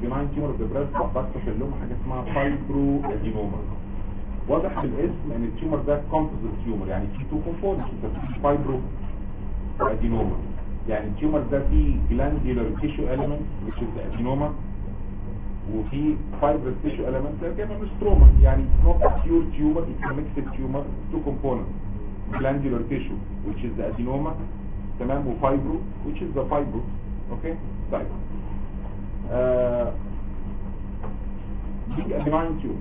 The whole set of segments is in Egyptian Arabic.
البناين تيومر اوف ذا بريست بكتشف لهم حاجه اسمها فايبرو ادينوما واضح في الاسم ان التيومر ده كومبوزيت تيومر يعني فيه تو كومبوننتس فايبرو ادينوما يعني التيومر ده فيه glandular tissue element which is the adenoma وفي fibrous tissue element ده كمان ستروما يعني it's not a pure tumor it's a mixed tumor two components glandular tissue which is the adenoma تمام وفايبرو which is the fibro اوكي طيب آه دي benign tumor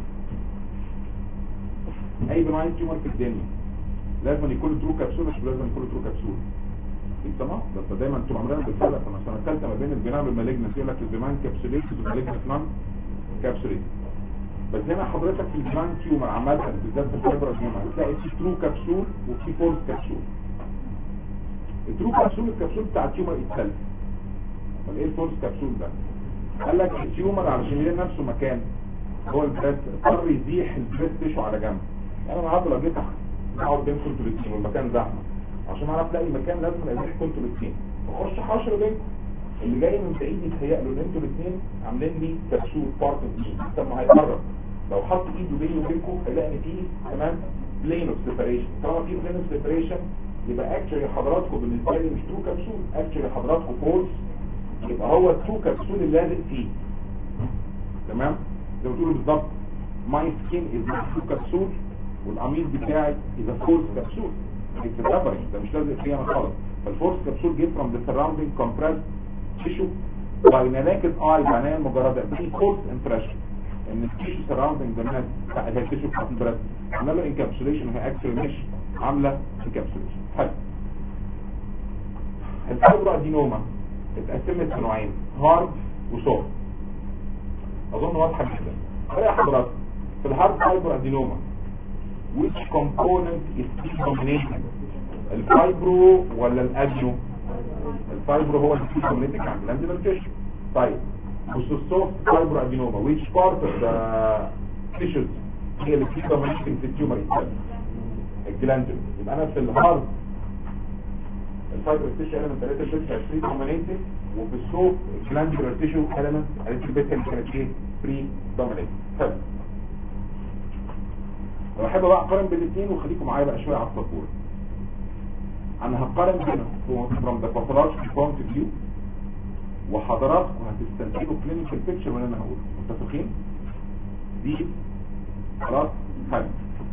اي benign tumor في الدنيا لازم يكون ترو كبسول مش لازم يكون ترو كبسول تمام ده انت دايما انتوا عمرنا بتفرق في السنه الثالثه ما بين البناء والمالجنس يقول لك البناين كابسوليتد والمالجنس نون كابسوليتد بس هنا حضرتك في البناين تيومر عامه بالذات في الفايبر ادينوما هتلاقي في ترو كبسول وفي فورس كبسول الترو كبسول الكبسول بتاع التيومر اتسلف طب ايه الفورس كبسول ده قال لك التيومر علشان يلاقي نفسه مكان هو البريست اضطر يزيح البريست تيشو على جنب يعني انا النهارده لو جيت اقعد بينكم انتوا الاثنين والمكان زحمه عشان اعرف الاقي مكان لازم ازيحكم انتوا الاثنين اخش حشر بينكم اللي جاي من بعيد يتهيأ له ان انتوا الاثنين عاملين لي كبسول بارت طب ما هيقرب لو حط ايده بيني وبينكم هيلاقي ان في تمام بلين اوف سيبريشن طالما في بلين اوف سيبريشن يبقى اكشلي حضراتكم بالنسبه لي مش تو كبسول اكشلي حضراتكم فورس يبقى هو التو كبسول اللي لازق فيه تمام زي ما بتقولوا بالظبط ماي سكين از تو كبسول والقميص بتاعي اذا فورس كبسول it's a covering ده مش لازق فيه انا خالص فالفورس كبسول جيت from the surrounding compressed tissue by the naked eye بعناية المجردة دي false impression ان التيشو surrounding the neck بتاع التيشو بتاعت البريست عمل له انكابسوليشن وهي اكشلي مش عامله انكابسوليشن حلو الفايبرو ادينوما اتقسمت لنوعين هارد وسوفت اظن واضحه جدا ايه يا حضرتك في الهارد فايبرو ادينوما which component is predominating الفايبرو ولا الاديو الفايبرو هو اللي predominating عن glandular tissue طيب مش السوفت فايبرو ادينوما which part of the tissues هي اللي predominating في التيومر itself الجلاندول يبقى انا في الهارد الفايبر تيشو element قالت البيت كانت predominating وفي السوفت الجلاندولار تيشو element قالت البيت كانت ايه predominating حلو لو احب بقى اقارن بين الاثنين وخليكم معايا بقى شويه على السبوره انا هقارن بينهم from the pathological point of view وحضراتكم هتستنتجوا clinical picture من اللي انا هقوله متفقين دي خلاص حلو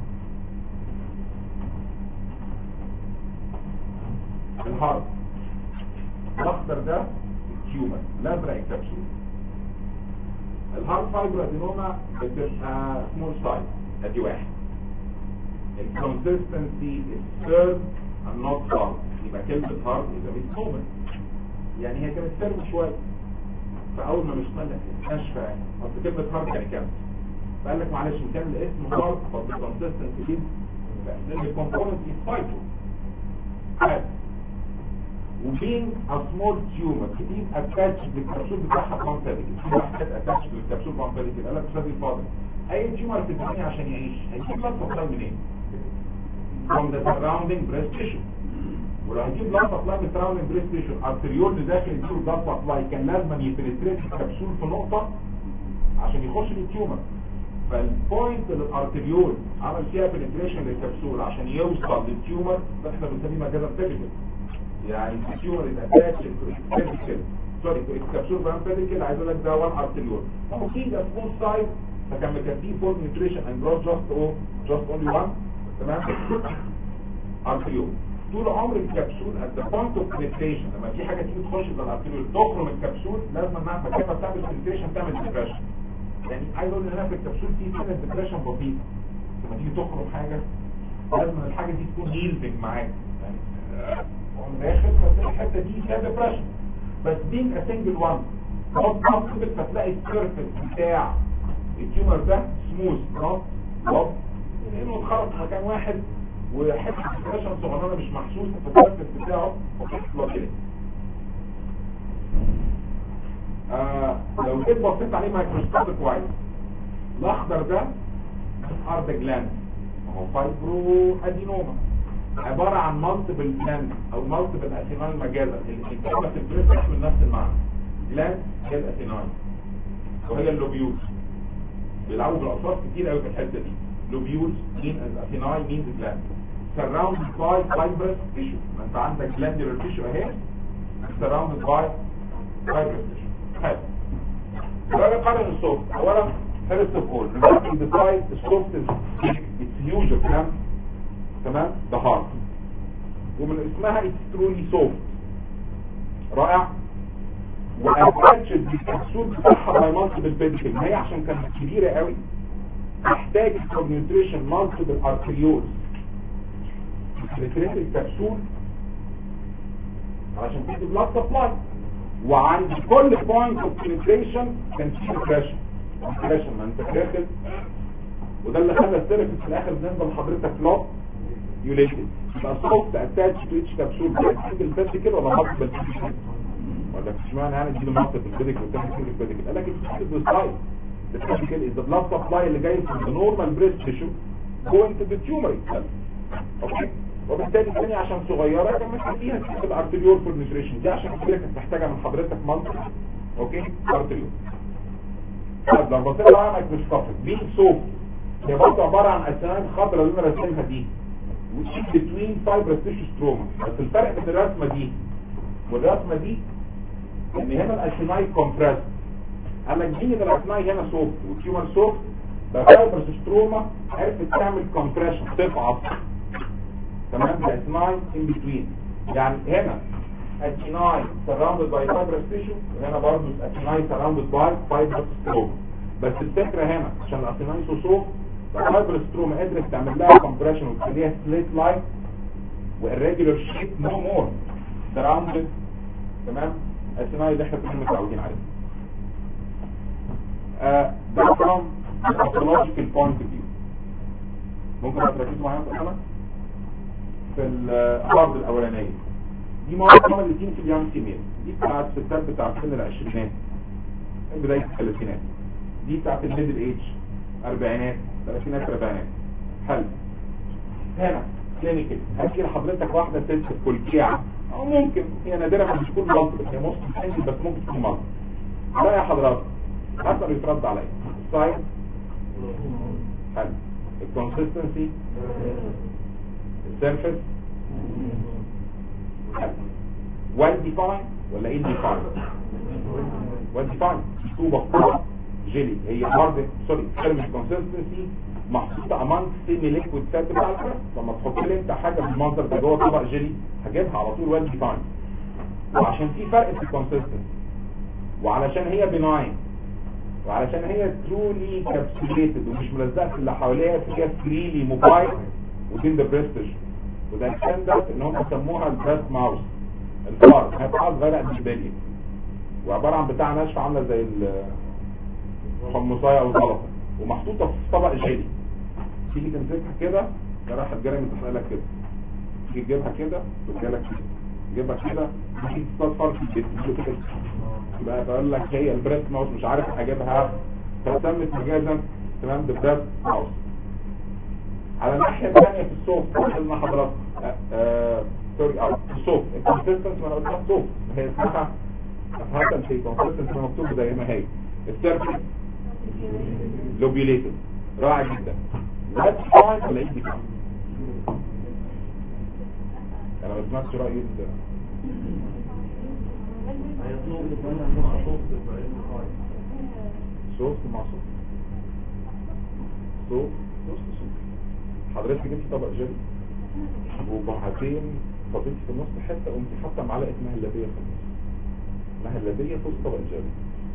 الهارد الاخضر ده التيومر الازرق الكبسول الهارد فايبر ادينوما بتبقى سمول سايز ادي واحد الكونسستنسي is firm and not hard يبقى كلمة hard يبقى مش مومن يعني هي كانت firm شوية فأول ما مش ملك ناشفة يعني أصل كلمة hard يعني كام فقال لك معلش كان الاسم hard but the consistency is لأن the component is vital حاجة وبين a small tumor كتير attached للكبسول بتاعها بانفيريك في واحد attached للكبسول بانفيريك قال لك استاذ الفاضل اي تيومر في الدنيا عشان يعيش هيجيب بلاد سبلاي منين from the surrounding breast tissue ولو هيجيب بلاد سبلاي من surrounding breast tissue arteriole اللي داخل يجيب بلاد سبلاي كان لازم يبنتريت الكبسول في نقطة عشان يخش للتيومر فالبوينت اللي الارتريول عمل فيها بنتريشن للكبسول عشان يوصل للتيومر ده احنا بنسميه مجازا بيريكل يعني التيومر اتاتش تو بيريكل سوري تو الكبسول بان بيريكل عايز اقول لك ده وان ارتريول هو في ده سمول سايز فكان مكاتبين فور نيوتريشن اند جروث جاست او جاست اونلي وان تمام ارتريول طول عمر الكبسول at the point of penetration لما في حاجه تيجي تخش في الارتريول تخرم الكبسول لازم انها مكانها بتعمل penetration تعمل ديبريشن يعني عايز اقول ان هنا في الكبسول في سنه ديبريشن بسيطه لما تيجي تخرم حاجه لازم الحاجه دي تكون ييلدنج معاك يعني ومن الاخر فتلاقي الحته دي فيها ديبريشن بس being a single one not possible فتلاقي السيرفيس بتاع التيومر ده سموث نوت وب لانه اتخرج في مكان واحد وحته الديبريشن صغيره مش محسوسه في السيرفيس بتاعه وكده آه لو جيت بصيت عليه مايكروسكوب كويس الاخضر ده ارض جلاند هو فايبرو ادينوما عبارة عن مالتيبل جلاند او مالتيبل اثيناين مجازا الكلمة في البريس تحمل نفس المعنى جلاند هي الاثيناين وهي اللوبيول بيلعبوا بالاصوات كتير قوي في الحته دي لوبيول مين اثيناي مين جلاند surrounded by fibrous tissue ما انت عندك glandular tissue اهي surrounded by fibrous tissue حلو بقى نقارن الصوت اولا first of all regarding the size the soft is big it's huge تمام تمام ده hard ومن اسمها it's truly soft رائع واتاتشد بالكبسول بتاعها باي مالتيبل بيدكل هي عشان كانت كبيره قوي تحتاج كونيوتريشن مالتيبل ارتريولز بتريد الكبسول علشان تدي بلاد سبلاي وعند كل بوينت اوف بنتريشن كان في بريشن بريشن ما انت داخل وده اللي خلى السيرفس في الاخر بالنسبه لحضرتك فلوت يوليتد يبقى سوفت اتاتش تو اتش كبسول سنجل بيدكل ولا مالتيبل بيدكل ولا مش معنى يعني دي المنطق البيديك والتاني سنجل بيديك قال لك it's بالسايد the physical is the blood supply اللي جاي from the normal breast tissue going to the tumor itself اوكي وبالتالي الثانية عشان صغيرة كان مش فيها في الارتريول فورنيتريشن دي عشان كده كانت محتاجة من حضرتك منطق اوكي ارتريول طب لو بصيت على مايكروسكوبيك بين سوفت هي برضه عبارة عن اسنان خضراء اللي انا راسمها دي وتشيل بتوين فايبرس تيشو ستروما بس الفرق بين الرسمة دي والرسمة دي ان هنا الاسيناي كومبريس قال لك مين اللي الاسيناي هنا سوفت والتيومر سوفت فايبرس ستروما عرفت تعمل كومبريشن تفعص تمام الاسيناي ان بتوين يعني هنا اسيناي سراوندد باي فايبرس تيشو وهنا برضه اسيناي سراوندد باي فايبرس ستروما بس الفكره هنا عشان الاسيناي سو سوفت فايبرس ستروما قدرت تعمل لها كومبريشن وتخليها سليت لايك والريجولار شيب نو مور سراوندد تمام الصناعي اللي احنا كنا متعودين عليه آه ده from the pathological point of view ممكن تركزوا معايا في الحلقة في الأرض الأولانية دي مواد اللي تيجي في اليوم سيميل دي بتاعت الستات بتاعت سن العشرينات بداية الثلاثينات دي بتاعت الميدل ايج أربعينات ثلاثينات أربعينات حلو هنا كلينيكال هتجي لحضرتك واحدة ست كلكيعة او ممكن هي نادرة ما بتكون مالتيبل هي ممكن بس ممكن تكون مالتيبل لا يا حضرات حسب يترد عليا السايز حلو الكونسيستنسي السيرفيس حلو ويل ديفاين ولا ايه ديفاين ويل ديفاين طوبة قوة جيلي هي برضه سوري كلمة كونسيستنسي محطوطة امانج سيمي ليكويد فات بتاع الفرس لما تحط لي انت حاجة بالمنظر ده جوه طبق جيلي هجيبها على طول ويل ديفاين وعشان في فرق في الكونسيستنسي وعلشان هي بناين وعلشان هي ترولي كابسوليتد ومش ملزقه في اللي حواليها فهي فريلي موبايل ودين ذا بريستج وده ستاندرد ان هم سموها البريست ماوس الفار هي بتاعها صغيره قد البليه وعباره عن بتاع ناشفه عامله زي الحمصايه او الزلطه ومحطوطه في طبق جيلي تيجي تمسكها كده ده راح الجري متحرق لك كده تيجي تجيبها كده ترجع لك كده تجيبها كده تيجي تصفر في البيت كده بقى بقول لك هي البريس ماوس مش عارف اجيبها فسمت مجازا تمام ده بريس ماوس على الناحية الثانية في الصوف قلنا حضرتك سوري اه الصوف الكونسيستنس ما انا قلتها صوف هي اسمها افهمت في كونسيستنس مكتوب زي ما هي السيرفيس لوبيوليتد رائع جدا وهات فاين ولا ايه دي انا ما سمعتش رأيي صوت مع صوت صوت صوت صوت حضرتك جبت طبق جيلي وبعدين فضيت في النص حته قمت حاطه معلقه مهلبيه في النص مهلبيه فوق طبق الجيلي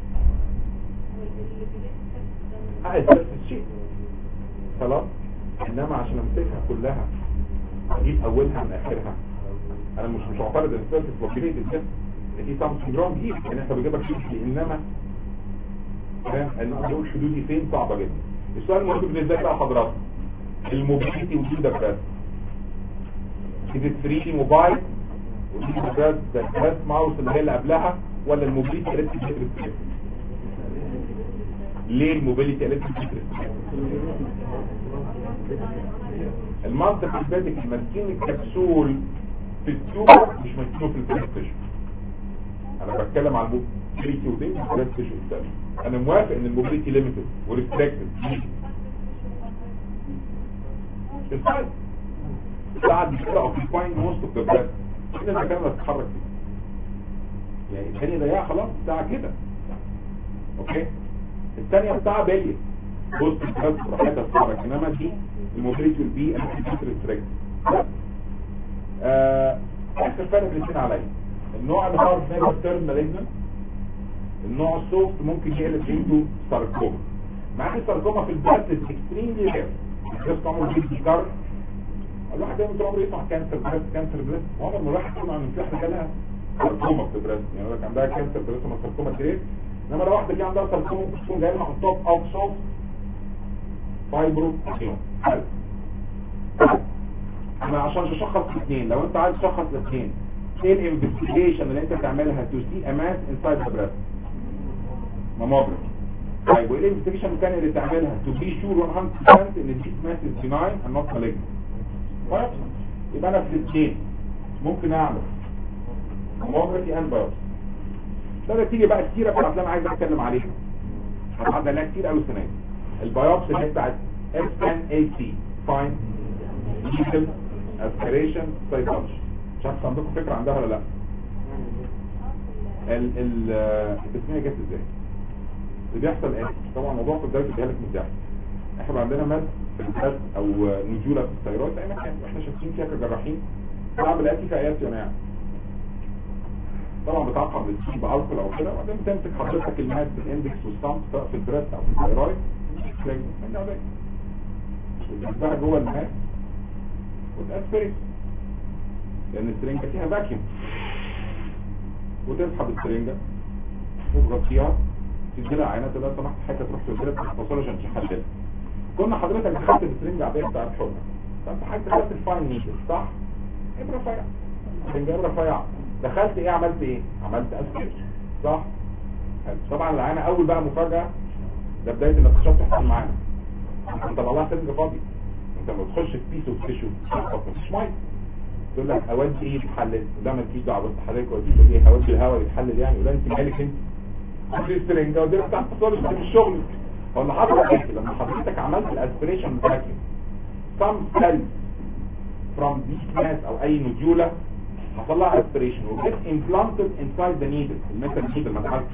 عايز نفس الشيء خلاص انما عشان امسكها كلها اجيب اولها من اخرها انا مش مش معترض ان السيرفيس بوبيليتد كده ان في سام سندروم دي يعني انت بتجيبك شيء انما فاهم ان اقول حدودي فين صعبه جدا السؤال المهم بالنسبه لي بقى حضرتك الموبيليتي ودي ده براد إذا 3 موبايل ودي ده براد ده براد ماوس اللي هي اللي قبلها ولا الموبيليتي قالت لي بتدرس ليه الموبيليتي قالت لي بتدرس المنطق البادئ ماسكين الكبسول في التيوبر مش ماسكينه في البلاستيشن انا بتكلم عن الموبيليتي ودي البلاستيشن الثاني انا موافق ان الموبيليتي ليميتد وريستريكتد السايد ساعد كده اوكيباين موست اوف ذا بريست كده المكان اللي هتتحرك فيه يعني الثانيه ضيقه خلاص ساعه كده اوكي الثانيه بتاع باليه بص البريست براحتها تتحرك انما دي الموبيليتي والبي ريستريكتد آه اخر فرق الاثنين عليا النوع الهارد نيفر تيرن مالجنت النوع السوفت ممكن يقلب انتو ساركوما مع ان الساركوما في البلد اكستريملي رير بس عمره بيجي كار الواحد دايما طول عمره يسمع كانسر بريست كانسر بريست وعمر ما الواحد يسمع ان في واحده جالها ساركوما في البريست يعني لك عندها كانسر بريست وما ساركوما كريت انما لو واحده جه عندها ساركوما ممكن تكون جايه لها on top of soft فايبرو حلو انا عشان اشخص الاثنين لو انت عايز تشخص الاثنين ايه الانفستيجيشن اللي انت تعملها تو سي اماس انسايد ذا بريست ماموجرافي طيب وايه الانفستيجيشن الثانيه اللي تعملها تو بي شور 100% ان دي ماس از بيناين اند نوت مالجنت يبقى انا في الاثنين ممكن اعمل ماموجرافي اند بايوبسي ده تيجي بقى السيره بتاعت اللي انا عايز اتكلم عليها هتعدي عليها كتير قوي السنه دي البايوبسي اللي هي بتاعت اس ان اي سي فاين ليجل اسبيريشن سايكولوجي مش عارف عندكم فكره عندها ولا لا ال ال التسميه جت ازاي اللي بيحصل ايه طبعا موضوع في الدرس بيجي لك من تحت احنا عندنا مد في الجهاز او نزوله في الثيرويد اي مكان واحنا شايفين فيها كجراحين صعب الاقي في ايات يا طبعا بتعقم السي بالكول او كده وبعدين بتمسك حضرتك الماس بالاندكس والستامب سواء في البريست او في الثيرويد من ده وتحطها جوه الماس وتأسبريت لان السرنجة فيها فاكيوم وتسحب السرنجة وتغطيها تديلها عينات تقول لها سمحت حاجة تروح تديلها تختصر عشان تحللها كنا حضرتك دخلت السرنجة عادية بتاعت حرة فانت حاجة دخلت الفاين نيدل صح؟ ابرة رفيعة سرنجة ابرة رفيعة دخلت ايه عملت ايه؟ عملت اسبريت صح؟ طبعا العينة اول بقى مفاجأة ده بداية الاكتشاف تحصل معانا انت طلع لها سرنجة فاضية انت لما تخش في بيس اوف تيشو مفيش ميه تقول لك اودي ايه يتحلل ده ما تجيش دعوه بس حضرتك ودي تقول ايه هودي الهواء يتحلل يعني ولا انت مالك انت خدي السرنجه ودي بتاع التصالح دي مش شغلك هو اللي حصل ايه لما حضرتك عملت الاسبريشن فاكيوم some cells from this mass او اي نوديولا حصل لها اسبريشن وجت implanted inside the needle الميتال نيدل ما اتحلت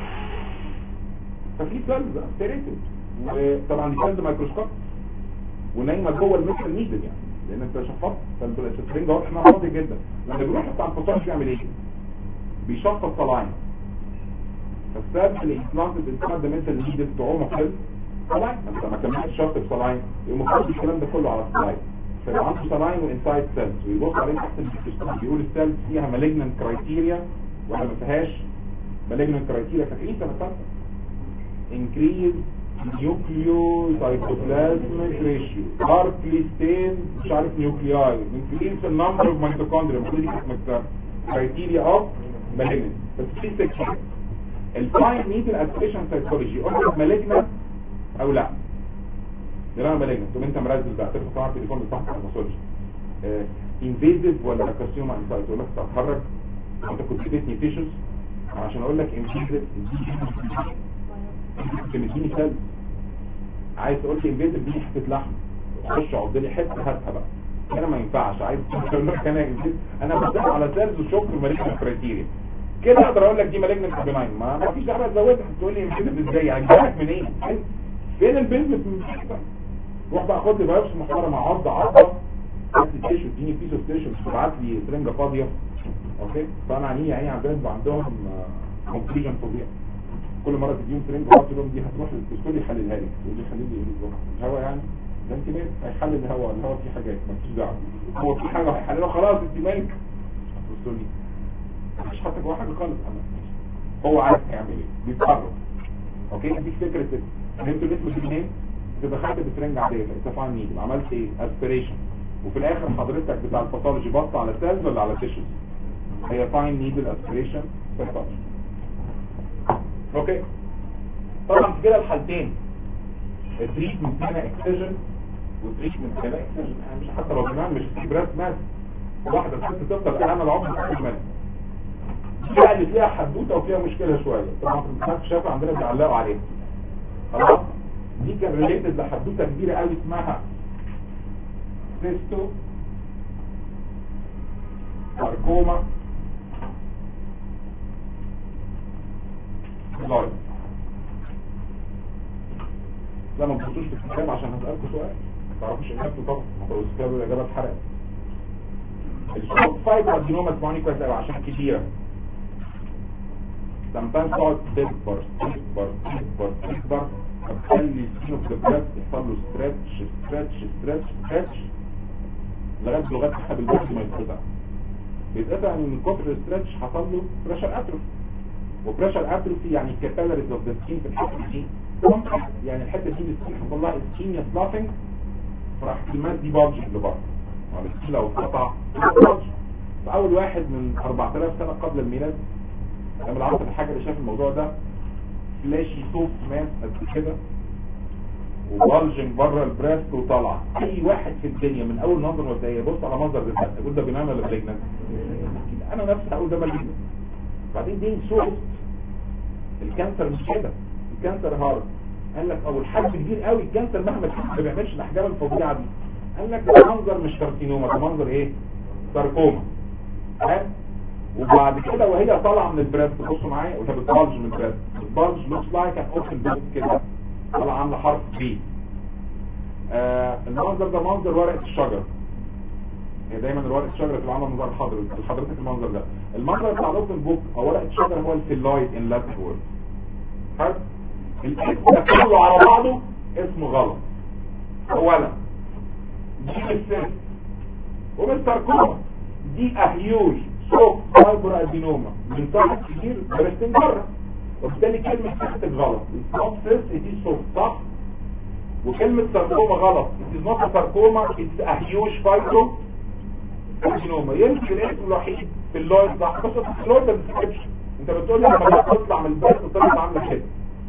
ففي سيلز اسبريتد وطبعا دي سيلز مايكروسكوب ونايمه جوه الميتال نيدل يعني لان انت شفطت فالسرنجه واضح انها فاضيه جدا لما بيروح بتاع الفصائل بيعمل ايه بيشفط صلاين فالسبب اللي امبلانتد انسايد ذا ميتال نيدل تعومه في صلاين انت ما كملتش شفط بصلاين يقوم خد الكلام ده كله على الصلاين فيبقى عنده صلاين وانسايد سيلز ويبص عليه تحت الميكروسكوب بيقول السيلز فيها مالجننت كرايتيريا ولا ما فيهاش مالجننت كرايتيريا فاكرين سنه ثالثه انكريز nucleoscytoplasmic ratio partly stained مش عارف nuclei increase the number of mitochondria المفروض يكون criteria of malignant بس في section الفاين نيدل اسبريشن سايكولوجي قلنا malignant او لا لا malignant تقوم انت مرزل بقى ترفع طبعا التليفون بتاعك على المسولوجي invasive ولا كارسيوما انسايت يقول لك تتحرك انت كنت اديتني تيشوز عشان اقول لك invasive انت مديني سلب عايز تقول لي انفيزيف دي حته لحم خش عض لي حته هاتها بقى انا ما ينفعش عايز تقول لك انا انفيزيف انا بدخل على سيلز وشوف مالجنت كرايتيريا كده اقدر اقول لك دي مالجنت بناين ما ما فيش دعوه تزودها تقول لي انفيزيف ازاي يعني جايك منين فين البيزنس روح بقى خد لي بايوبسي محترمه عض عضه هات لي تيشو اديني بيس اوف تيشو تبعت لي سرنجه فاضيه اوكي فانا عيني عيني عندهم عندهم كونفيجن فظيع كل مرة تديهم سرنج وقت لهم دي هتروح للدكتور يحللها لك يقول لي حلل لي الهواء يعني ده انت مالك هيحلل الهواء الهواء فيه حاجات ما فيش دعوه هو في حاجه هيحللها خلاص انت مالك هتبصوا لي مش حاطط جوه حاجه خالص هو عارف هيعمل ايه بيتصرف اوكي دي فكره فهمتوا الاسم دي منين انت دخلت بسرنج عاديه لقيتها فاين نيدل عملت ايه اسبريشن وفي الاخر حضرتك بتاع الباثولوجي بص على سيلز ولا على تيشوز هي فاين نيدل اسبريشن باثولوجي اوكي طبعا في كده الحالتين التريتمنت هنا اكسجن والتريتمنت هنا اكسجن مش حتى لو كمان مش في براس ماس واحده ست تفضل تعمل عمر كل مال دي بقى اللي فيها حدوته وفيها مشكله شويه طبعا في الامتحانات الشفا عندنا بيعلقوا عليها خلاص دي كان ريليتد لحدوته كبيره قوي اسمها سيستو ساركوما لايف لا ما تبصوش في الكتاب عشان هسألكم سؤال ما تعرفوش اجابته طبعا ما تقولوش الكتاب الاجابه اتحرقت الشوك فايبر ادينوما اسمعوني كويس قوي عشان كتيره sometimes تقعد تكبر تكبر تكبر تكبر فتخلي السينو في البلاد يحصل له ستريتش ستريتش ستريتش ستريتش لغايه لغايه حسب البلد ما يتقطع بيتقطع من كتر الستريتش حصل له بريشر اتروفي وبريشر اتروفي يعني الكابيلاريز اوف ذا سكين في الحته دي يعني الحته دي السكين حصل لها اسكيميا سلافنج فراح الماس دي بارجنج لبره على السكين لو اتقطع بارجنج فاول واحد من 4000 سنه قبل الميلاد لما العرب الحاجه اللي شاف الموضوع ده فلاشي صوت ماس قد كده وبالجنج بره البريست وطالع اي واحد في الدنيا من اول نظر مبدئيه بص على منظر ده يقول ده بنان ولا بليجنان انا نفسي هقول ده مالجنان بعدين دي صوت الكانسر مش كده الكانسر هارد قال لك او الحجم كبير قوي الكانسر مهما كان ما بيعملش الاحجام الفظيعه دي قال لك ده منظر مش كارسينوما ده منظر ايه ساركوما فاهم وبعد كده وهي طالعه من البريست بصوا معايا وهي بتبلج من البريست بتبلج لوكس لايك ان اوبن بوك كده طالعه عامله حرف بي آه المنظر ده منظر ورقه الشجر هي دايما ورقه الشجره بتبقى عامله منظر حضرتك حضرتك المنظر ده المنظر بتاع الاوبن بوك او ورقه الشجره هو الفيلويد ان لاتين وورد حلو الاسم ده كله على بعضه اسمه غلط اولا دي السن ومستركوما دي اهيوش سوق فايبر ادينوما من تحت كتير برستين بره وبالتالي كلمة سيست غلط السوق سيست دي سوق صح وكلمة ساركوما غلط it is not a sarcoma it's a huge fibro ادينوما يمكن الاسم الوحيد في اللويد صح بس في اللويد ما بتسكتش انت بتقول لي لما تطلع من البيت وتطلع عامله كده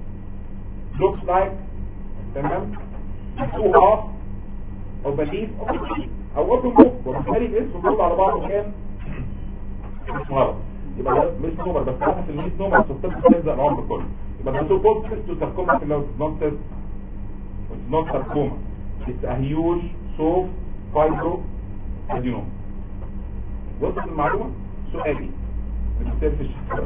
looks like تمام two half او بليف او اوبن بوك وبالتالي الاسم كله على بعضه كام اسم غلط يبقى ده مش نمر بس احنا في الميس نمر السيستم بتلزق العمر كله يبقى ده سو كولد سيستو ساركوما في اللو نوت سيست نوت ساركوما it's a huge soft fibro adenoma وصلت المعلومة سؤالي بتسير في الشكرة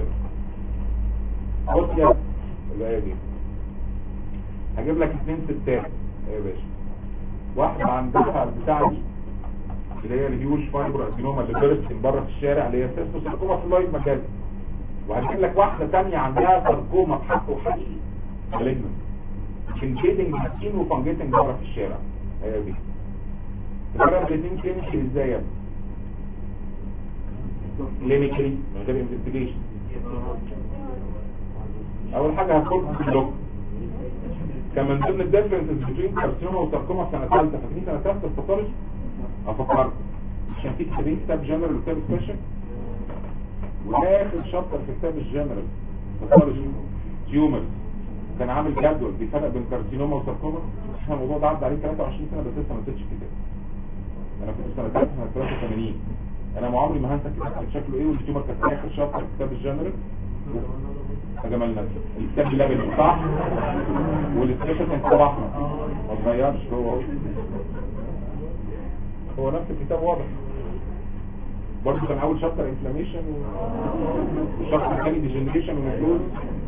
بص يا الآية دي هجيب لك اثنين ستات يا باشا واحدة عندها البتاعة دي اللي هي الهيوج فايبر ادينوما اللي درست من بره في الشارع اللي هي سيستو ساركوما في اللايف مجال وهجيب لك واحدة تانية عندها ساركوما بحقه حقيقي مالجنس انجيتنج سكين وفانجيتنج بره في الشارع هي دي الفرق الاثنين كلينيكي ازاي يا ابني كلينيكلي من غير انفستيجيشن اول حاجه هتكون في اللوك كان من ضمن الديفرنسز بين كارسينوما وساركوما في سنه ثالثه فاكرين سنه ثالثه الباثولوجي افكرت عشان في كتابين كتاب جنرال وكتاب سبيشال واخر شابتر في كتاب الجنرال باثولوجي تيومرز كان عامل جدول بيفرق بين كارسينوما وساركوما احنا الموضوع ده عدى عليه 23 سنه بس لسه ما نسيتش الكتاب انا كنت سنه ثالثه سنه 83 انا ما عمري ما هنسى الكتاب كان شكله ايه والتيومر كانت اخر شابتر في كتاب الجنرال يا جمال نفسه الكتاب اللبني صح والسبيشال كان كتاب احمر ما اتغيرش هو هو نفس الكتاب واضح برضه كان اول شابتر انفلاميشن والشابتر الثاني ديجنريشن ونفلوز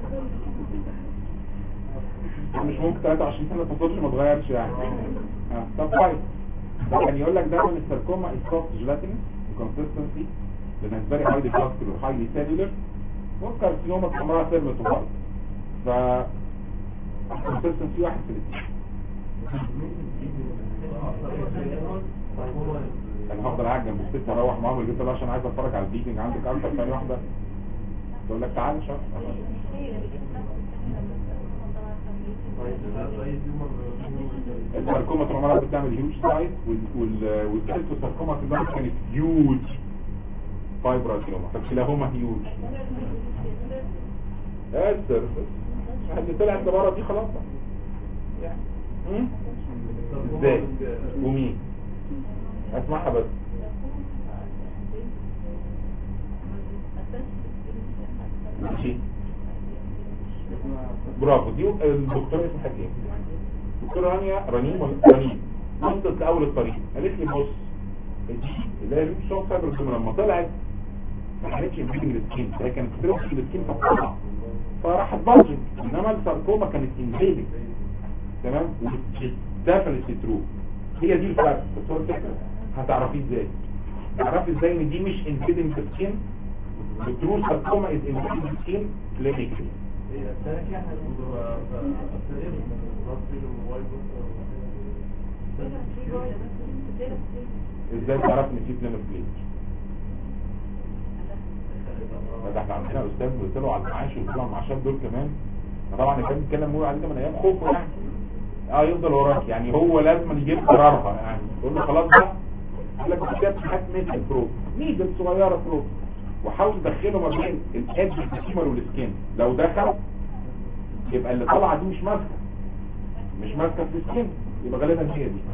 مش ممكن 23 سنه الباثولوجي ما اتغيرش يعني اه طب كويس كان يقول لك دايما الساركوما is soft gelatinous consistency لانها very highly vascular highly cellular والكارسينوما عمرها سيرمت وبرضه ف consistency واحد في الاثنين انا هفضل قاعد جنب الست اروح معاهم البيت ده عشان عايز اتفرج على البيتنج عندك اكتر ثانيه واحده تقول لك تعالى شوف الساركوما طالما بتعمل هيوج سايز والكالسوساركوما في البلد كانت هيوج فايبر ادينوما فكلاهما هيوج السيرفس اللي طلعت لبره دي خلاص ازاي ومين اسمعها بس ايه برافو دي الدكتوره اسمها ايه دكتوره رانيا رنيم ولا رنيم وصلت لاول الطريق قالت لي بص دي اللي هي شوف فايبر لما طلعت ما كانتش انفيدنج السكين هي كانت بتروح السكين فبتطلع فراحت بلجنج انما الساركوما كانت انفيدنج تمام ديفنتلي ترو هي دي الفرق بس هو الفكره هتعرفيه ازاي تعرفي ازاي ان دي مش انفيدنج سكين الترو ساركوما از انفيدنج سكين كلينيكلي ازاي تعرف ان في بلان بليت ده احنا عندنا استاذ بيطلعوا على المعاش ويطلعوا على المعاشات دول كمان طبعا كان بيتكلم هو علينا من ايام خوفه يعني اه يفضل وراك يعني هو لازم يجيب قرارها يعني تقول له خلاص بقى يقول لك كتاب حاجات مثل بروب ميدل صغيره بروب وحاول تدخله ما بين الادج الكيمر والسكين لو دخل يبقى اللي طالعه دي مش ماسكه مش ماسكه في السكين يبقى غالبا هي دي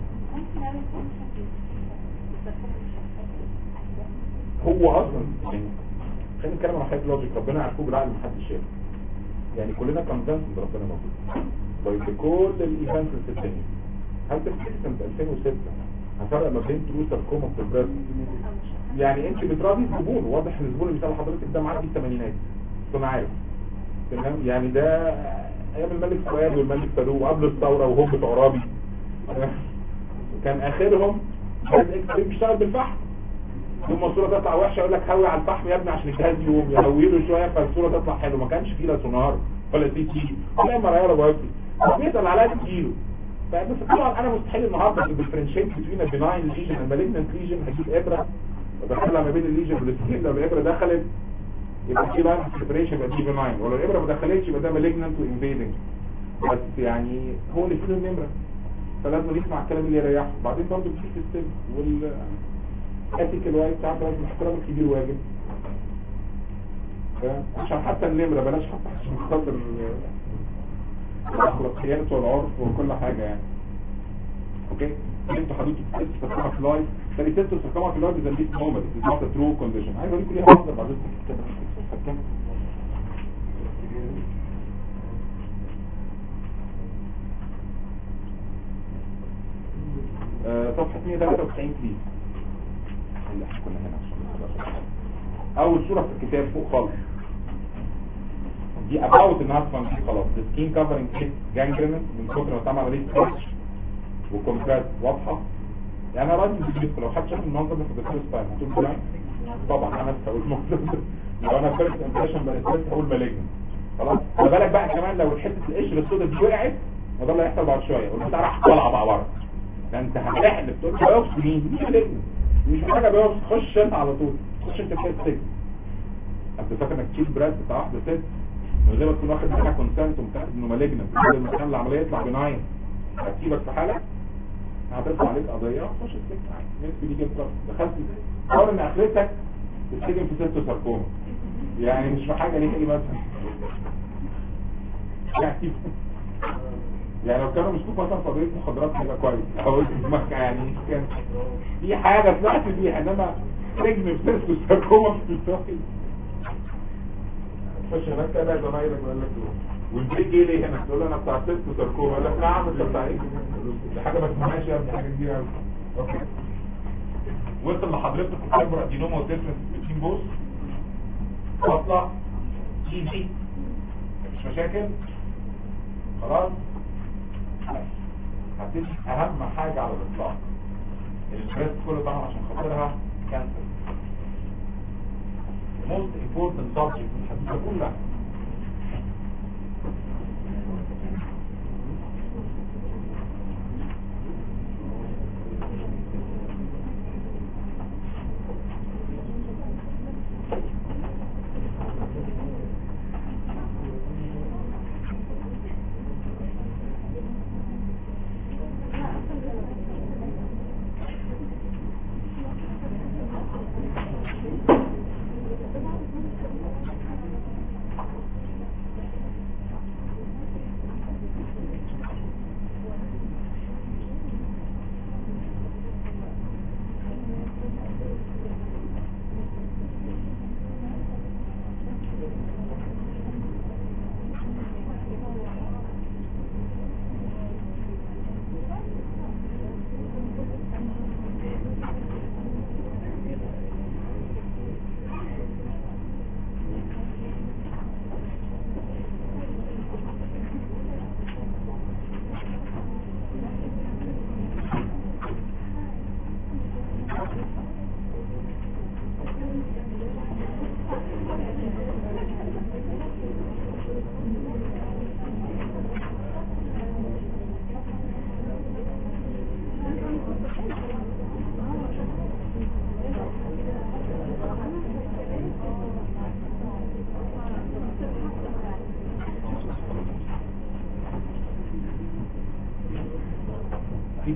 هو اصلا يعني خلينا نتكلم عن حاجه لوجيك ربنا يعرفوه بالعقل محدش شاف يعني كلنا كونفنس ان ربنا موجود طيب كل الايفنتس في الدنيا هل تفتكر سنه 2006 هفرق ما بين تروس ساركوما بروجريس يعني انت بتراضي الزبون واضح ان الزبون اللي بيسال حضرتك ده معدي الثمانينات انا عارف تمام يعني ده ايام الملك فؤاد والملك فاروق وقبل الثوره وهم بتوع رابي كان اخرهم عايز اكس بيشتغل بالفحم ثم الصوره تطلع وحشه يقول لك هوي على الفحم يا ابني عشان الجهاز يقوم يهويله شويه فالصوره تطلع حلوه ما كانش فيه لا سونار ولا سي تي ولا ام ار اي ولا بايوبسي بيسال عليها كتير بس طبعا انا مستحيل النهارده بالديفرنشيت بين البناين ليجن المالجنت ليجن هجيب ابره ودخلها ما بين الليجن والسكين لو الابره دخلت يبقى في لاين سيبريشن يبقى دي بناين ولو الابره ما دخلتش يبقى ده مالجنت وانفيدنج بس يعني هو اللي فيه النمره فلازم يسمع الكلام اللي يريحه وبعدين برضه في السيستم وال ethical وايد بتاعت لازم الاحترام الكبير واجب عشان حتى النمرة بلاش حتى عشان خاطر الاخلاقيات والعرف وكل حاجة يعني اوكي انتوا حدود ست سرقامة في لايف تاني ست سرقامة في لايف is a least moment it is not a true condition عايز اوريكم ليها منظر بعد اذنك صفحة 193 بليز اللي احنا كنا هنا اول صورة في الكتاب فوق خالص دي about النهارده فانكشن خلاص the skin covering is gangrenous من كتر ما اتعمل عليه stretch وكومبريس واضحة يعني انا راجل بيجيب لو حد شاف المنظر ده في الفيرست تايم هتقول ازاي طبعا انا هقول المنظر ده لو انا فيرست امبريشن بقى ستريس هقول مالجن خلاص خلي بالك بقى كمان لو حته القشر السوداء دي وقعت وده اللي هيحصل بعد شويه والبتاع راح طالعه بقى بره ده انت هتحلف تقول بايوبس مين دي مالجن مش محتاجه بايوبس خش انت على طول خش انت كده سجن انت فاكر انك تشيل براد بتاع واحده ست من غير ما تكون واخد منها كونسنت ومتاكد انه مالجنت كل ما كان العمليه يطلع بناين هتسيبك في حالك هترفع عليك قضيه وتخش السجن عادي نفسي دي جبت دخلت حاول ان اخرتك تتسجن في ست ساركوما يعني مش في حاجه ليك ايه مثلا يعني يعني لو كانوا مسكوك مثلا في قضيه مخدرات هيبقى كويس او اسمك يعني كان في حاجه طلعت بيها انما سجن في ست ساركوما في الساحل خش هناك كده زمايلك ويقول لك دول والبريك ايه ليه هنا تقول له انا بتاع ست ساركوما يقول لك نعم انت بتاع ايه دي حاجه ما تسمعهاش يا ابني حاجه كبيره قوي اوكي وصل لحضرتك الفايبر ادينوما وتسمس بروتين بوس واطلع ايزي مفيش مشاكل خلاص هتبقى اهم حاجه على الاطلاق الستريس كله طبعا عشان خاطرها كانسر most important subject في الحديثة كلها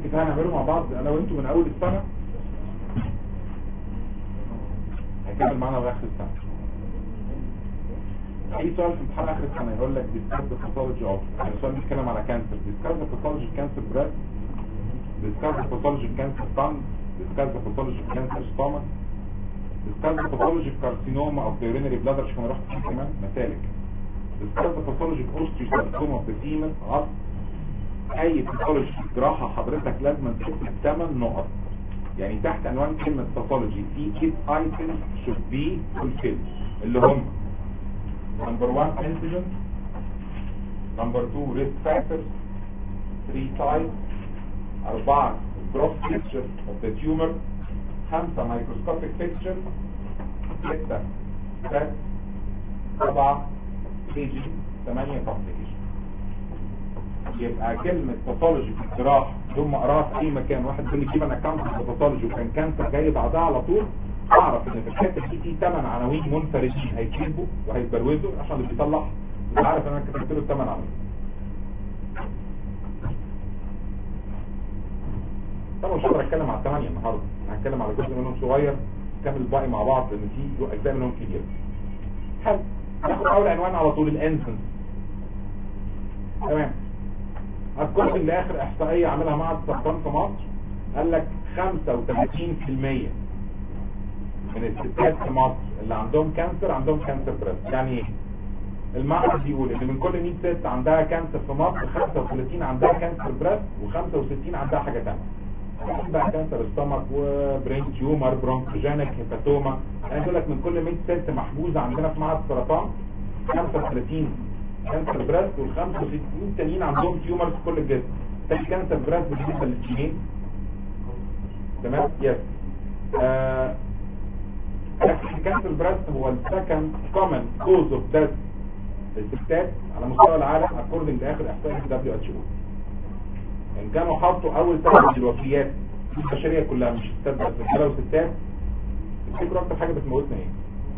كفايه نعمله مع بعض انا وانتوا من اول السنه هيكمل معانا لغايه اخر السنه اي سؤال في امتحان اخر السنه يقول لك discuss the pathology of يعني سؤال بيتكلم على كانسر discuss the pathology of cancer breast discuss the pathology of cancer tongue discuss the pathology of cancer stomach discuss the pathology of carcinoma of the urinary bladder عشان رحت فيه كمان مسالك discuss the pathology of osteosarcoma of the femur عصب اي باثولوجي جراحه حضرتك لازم تكتب 8 نقط يعني تحت عنوان كلمه باثولوجي في كيت ايتمز should be fulfilled اللي هم number 1 antigen number 2 risk factors 3 types 4 gross picture of the tumor 5 microscopic picture 6 stress 7 aging 8 complication يبقى كلمة باثولوجي في الجراح ثم اقراها في اي مكان واحد يقول لي جيب انا اكونت في باثولوجي وكان كانسر جاي بعدها على طول اعرف ان في الحته دي في ثمان عناوين منفردين هيكتبوا وهيتبروزوا عشان اللي بيطلع يبقى عارف ان انا كتبت له الثمان عناوين طبعا مش هقدر اتكلم على الثمانيه النهارده انا هتكلم على جزء منهم صغير نكمل الباقي مع بعض لان في اجزاء منهم كبيره حلو ناخد اول عنوان على طول الانسنس تمام اذكركم لاخر احصائيه عاملها مع السرطان في مصر قال لك 35% من الستات في مصر اللي عندهم كانسر عندهم كانسر بريست يعني ايه المعهد بيقول ان من كل 100 ست عندها كانسر في مصر 35 عندها كانسر بريست و65 عندها حاجه ثانيه بقى كانسر ستومك وبرين تيومر برونكوجينيك هيباتوما يعني بيقول لك من كل 100 ست محجوزه عندنا في معهد السرطان 35 كانسر بريست وال 65 تانيين عندهم تيومرز في كل الجسم تاني كانسر بريست بالنسبه للتنين تمام يس آه كانسر بريست هو السكند كومن كوز اوف ديث للستات على مستوى العالم اكوردنج لاخر احصائيه دبليو اتش او ان كانوا حطوا اول سبب للوفيات في البشريه كلها مش ستات بس رجاله وستات تفتكروا اكتر حاجه بتموتنا ايه؟